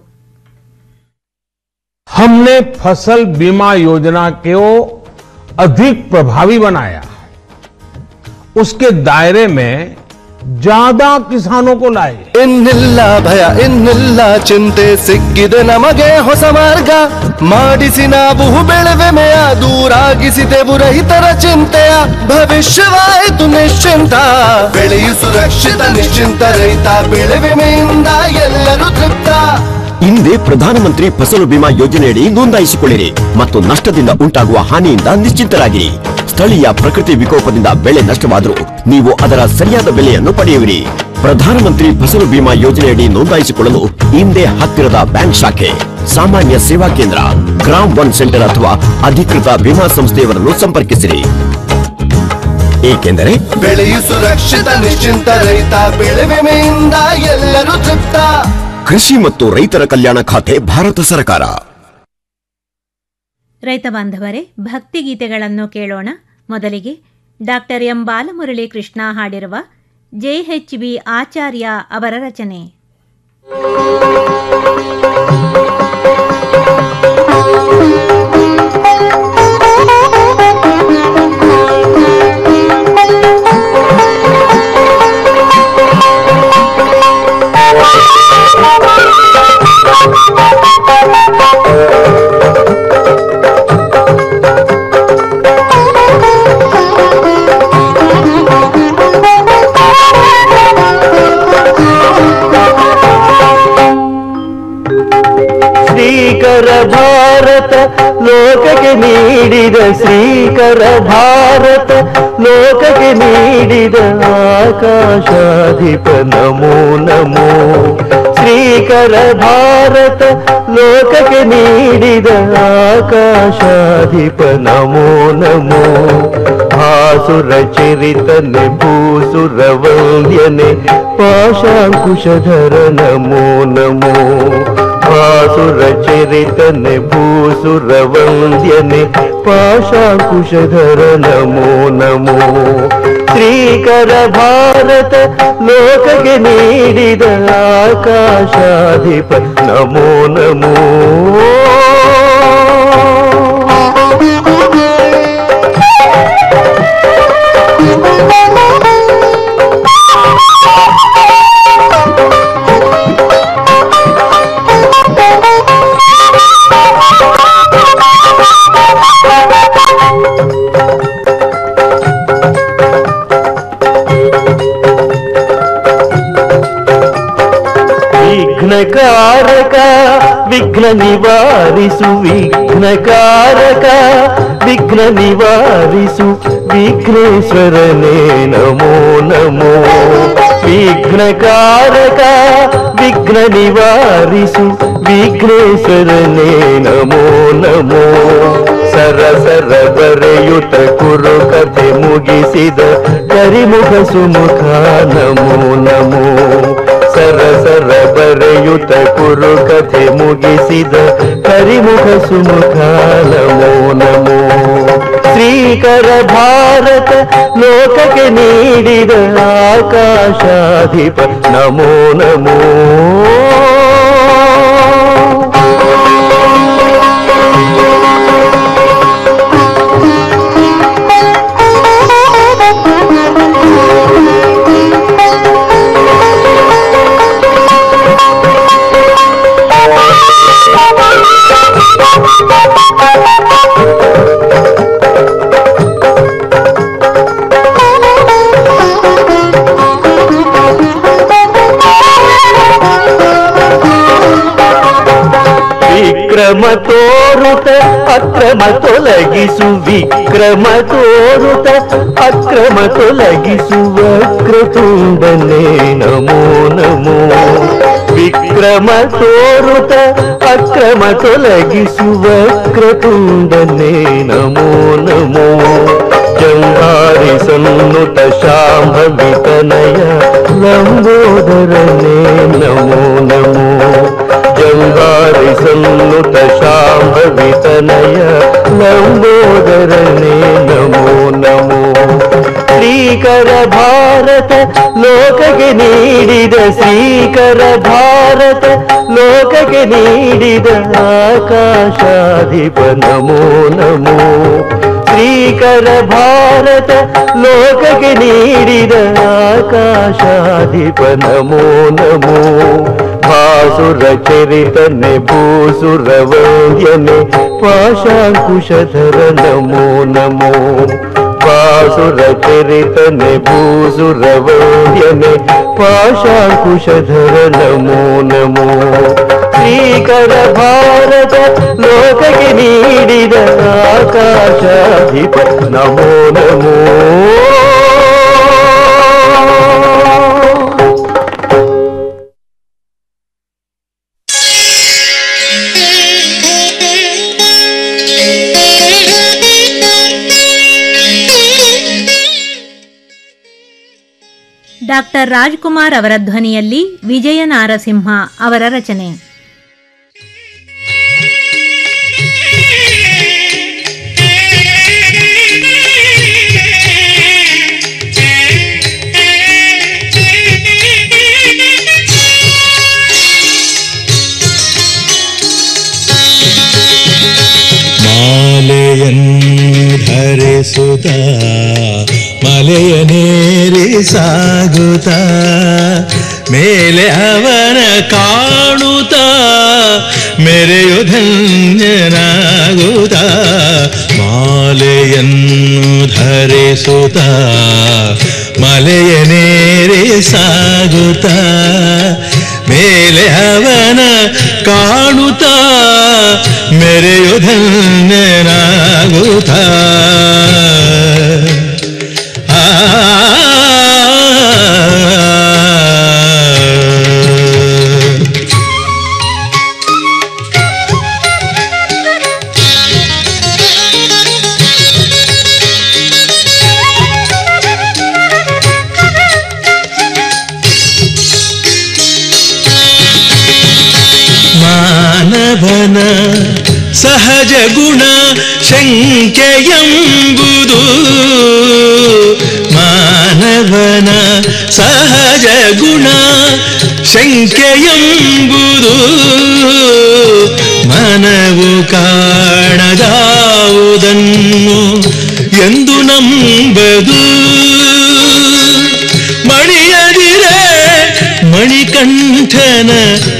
हमने फसल बीमा योजना को अधिक प्रभावी बनाया उसके दायरे में ज्यादा किसानों को लाए ಇನ್ನಿಲ್ಲ ಭಯ ಇನ್ನಿಲ್ಲ ಚಿಂತೆ ಸಿಕ್ಕಿದೆ ನಮಗೆ ಹೊಸ ಮಾರ್ಗ ಮಾಡಿಸಿ ನಾವು ಬೆಳೆವೆಮೆಯ ದೂರಾಗಿಸಿದೆವು ರೈತರ ಚಿಂತೆಯ ಭವಿಷ್ಯವಾಯಿತು ನಿಶ್ಚಿಂತ ಬೆಳೆಯು ಸುರಕ್ಷಿತ ನಿಶ್ಚಿಂತ ರೈತ ಬೆಳೆ ವಿಮೆಯಿಂದ ಎಲ್ಲರೂ ತೃಪ್ತ ಹಿಂದೆ ಪ್ರಧಾನಮಂತ್ರಿ ಫಸಲು ಬಿಮಾ ಯೋಜನೆಯಡಿ ನೋಂದಾಯಿಸಿಕೊಳ್ಳಿರಿ ಮತ್ತು ನಷ್ಟದಿಂದ ಉಂಟಾಗುವ ಹಾನಿಯಿಂದ ನಿಶ್ಚಿಂತರಾಗಿರಿ ಸ್ಥಳೀಯ ಪ್ರಕೃತಿ ವಿಕೋಪದಿಂದ ಬೆಳೆ ನಷ್ಟವಾದರೂ ನೀವು ಅದರ ಸರಿಯಾದ ಬೆಲೆಯನ್ನು ಪಡೆಯುವಿರಿ ಪ್ರಧಾನಮಂತ್ರಿ ಫಸಲು ಬಿಮಾ ಯೋಜನೆಯಡಿ ನೋಂದಾಯಿಸಿಕೊಳ್ಳಲು ಹಿಂದೆ ಹತ್ತಿರದ ಬ್ಯಾಂಕ್ ಶಾಖೆ ಸಾಮಾನ್ಯ ಸೇವಾ ಕೇಂದ್ರ ಗ್ರಾಮ್ ಒನ್ ಸೆಂಟರ್ ಅಥವಾ ಅಧಿಕೃತ ವಿಮಾ ಸಂಸ್ಥೆಯವರನ್ನು ಸಂಪರ್ಕಿಸಿರಿ ಏಕೆಂದರೆ ಬೆಳೆಯು ಸುರಕ್ಷಿತ ನಿಶ್ಚಿಂತ ರೈತ ಬೆಳೆ ವಿಮೆಯಿಂದ ಎಲ್ಲರೂ ತೃಪ್ತ ಕೃಷಿ ಮತ್ತು ರೈತರ ಕಲ್ಯಾಣ ಖಾತೆ ಭಾರತ ಸರ್ಕಾರ ರೈತ ಬಾಂಧವರೇ ಭಕ್ತಿಗೀತೆಗಳನ್ನು ಕೇಳೋಣ ಮೊದಲಿಗೆ ಡಾಕ್ಟರ್ ಎಂ ಬಾಲಮುರಳಿ ಕೃಷ್ಣ ಹಾಡಿರುವ ಜೆಎಚ್ ಬಿ ಆಚಾರ್ಯ ಅವರ ರಚನೆ ಶ್ರೀಕರ ಭಾರತ ಲೋಕಕ್ಕೆ ನೀಡಿದ ಶ್ರೀಕರ ಭಾರತ ಲೋಕಕ್ಕೆ ನೀಡಿದ ಆಕಾಶಾಧಿಪ ನಮೋ ನಮೋ ಶ್ರೀಕರ ಭಾರತ ಲೋಕಕ್ಕೆ ನೀಡಿದ ಆಕಾಶಾಧಿಪ ನಮೋ ನಮೋ ಭಾಸುರ ಚರಿತನೆ ಭೂಸುರ ವಂದ್ಯನೆ ಪಾಶಾಂಕುಶಧರ ನಮೋ ನಮೋ ಭಾಸುರ ಚರಿತನೆ ಭೂಸುರ ವಂದ್ಯನೆ ಪಾಶಾಂಕುಶಧರ ನಮೋ ನಮೋ ಶ್ರೀಕರ ಭಾರತ ಲೋಕಕ್ಕೆ ನೀಡಿದ ಆಕಾಶಾಧಿಪ ನಮೋ ನಮೋ ವಿಘ್ನಕಾರಕ ವಿಘ್ನ ನಿವಾರಿಸು ವಿಘ್ನಕಾರಕ ವಿಘ್ನ ನಿವಾರಿಸು ವಿಘ್ನೇಶ್ವರನೇ ನಮೋ ನಮೋ ವಿಘ್ನಕಾರಕ ವಿಘ್ನ ನಿವಾರಿಸು ವಿಘ್ನೇಶ್ವರನೇ ನಮೋ ನಮೋ ಸರಸರ ಬರೆಯುತ ಕುರು ಕಥೆ ಮುಗಿಸಿದ ಕರಿಮುಖ ಸುಮುಖ ನಮೋ ನಮೋ ಸರಸರ ಬರೆಯುತ ಕುರು ಕಥೆ ಮುಗಿಸಿದ ಕರಿಮುಖ ಸುಮುಖ ನಮೋ ನಮೋ ಶ್ರೀಕರ ಭಾರತ ಲೋಕಕ್ಕೆ ನೀಡಿದ ಆಕಾಶಾಧಿಪ ನಮೋ ನಮೋ ವಿಕ್ರಮ ತೋರುತ ಅಕ್ರಮ ತೊಲಗಿಸು ವಿಕ್ರಮ ತೋರುತ ಅಕ್ರಮ ತೊಲಗಿಸು ವಕ್ರತುಂಡನೆ ನಮೋ ನಮೋ ವಿಕ್ರಮ ಕ್ರಮ ತೋರುತ ಅಕ್ರಮ ತೊಲಗಿಸುವ ಕ್ರತುಂಡನೇ ನಮೋ ನಮೋ ಜಂಗಾರಿ ಸನ್ನುತ ಶಾಂಭವಿತನಯ ಲಂಬೋದರನೇ ನಮೋ ನಮೋ ಜಂಗಾರಿ ಸನ್ನುತ ಶಾಂಭವಿತನಯ ಲಂಬೋದರನೇ ನಮೋ ನಮೋ ಶ್ರೀಕರ ಭಾರತ ಲೋಕಕ್ಕೆ ನೀಡಿದ ಶ್ರೀಕರ ಭಾರತ ಲೋಕಕ್ಕೆ ನೀಡಿದ ಆಕಾಶಾಧಿಪ ನಮೋ ನಮೋ ಶ್ರೀಕರ ಭಾರತ ಲೋಕಕ್ಕೆ ನೀಡಿದ ಆಕಾಶಾಧಿಪ ನಮೋ ನಮೋ ಭಾಸುರ ಚರಿತನೆ ಭೂಸುರ ವಂದ್ಯನೆ ಪಾಶಾಂಕುಶಧರ ನಮೋ ನಮೋ ವಾಸುರ ಚರಿತನೆ ಭೂಸುರ ವಂದ್ಯನೆ ಪಾಶಾಂಕುಶಧರ ನಮೋ ನಮೋ ಶ್ರೀಕರ ಭಾರತ ಲೋಕಕ್ಕೆ ನೀಡಿದ ಆಕಾಶಾಧಿಪ ನಮೋ ನಮೋ ಡಾಕ್ಟರ್ ರಾಜ್ಕುಮಾರ್ ಅವರ ಧ್ವನಿಯಲ್ಲಿ ವಿಜಯ ನಾರಸಿಂಹ ಅವರ ರಚನೆ ಮಾಲೆಯನ್ನು ಧರಿಸುತ್ತ ಮಲೆಯನೇರಿ ಸಾಗುತ್ತ ಮೇಲೆ ಅವನ ಕಾಣುತ್ತ ಮೆರೆಯು ಧನ್ಯನಾಗುತ್ತ ಮಾಲೆಯನ್ನು ಧರಿಸುತ್ತ ಮಲೆಯನೇರಿ ಸಾಗುತ್ತ ಮೇಲೆ ಅವನ ಕಾಣುತ್ತ ಮೆರೆಯು ಧನ್ಯನಾಗುತ್ತ ಆ ಮಾನವನ ಸಹಜ ಗುಣ ಶಂಕೆಯಂಬುದು ಮಾನವನ ಸಹಜ ಗುಣ ಶಂಕೆಯಂಬುದು ಮನವು ಕಾಣದಾವುದನ್ನು ಎಂದು ನಂಬದು ಮಣಿಯದಿರೆ ಮಣಿಕಂಠನ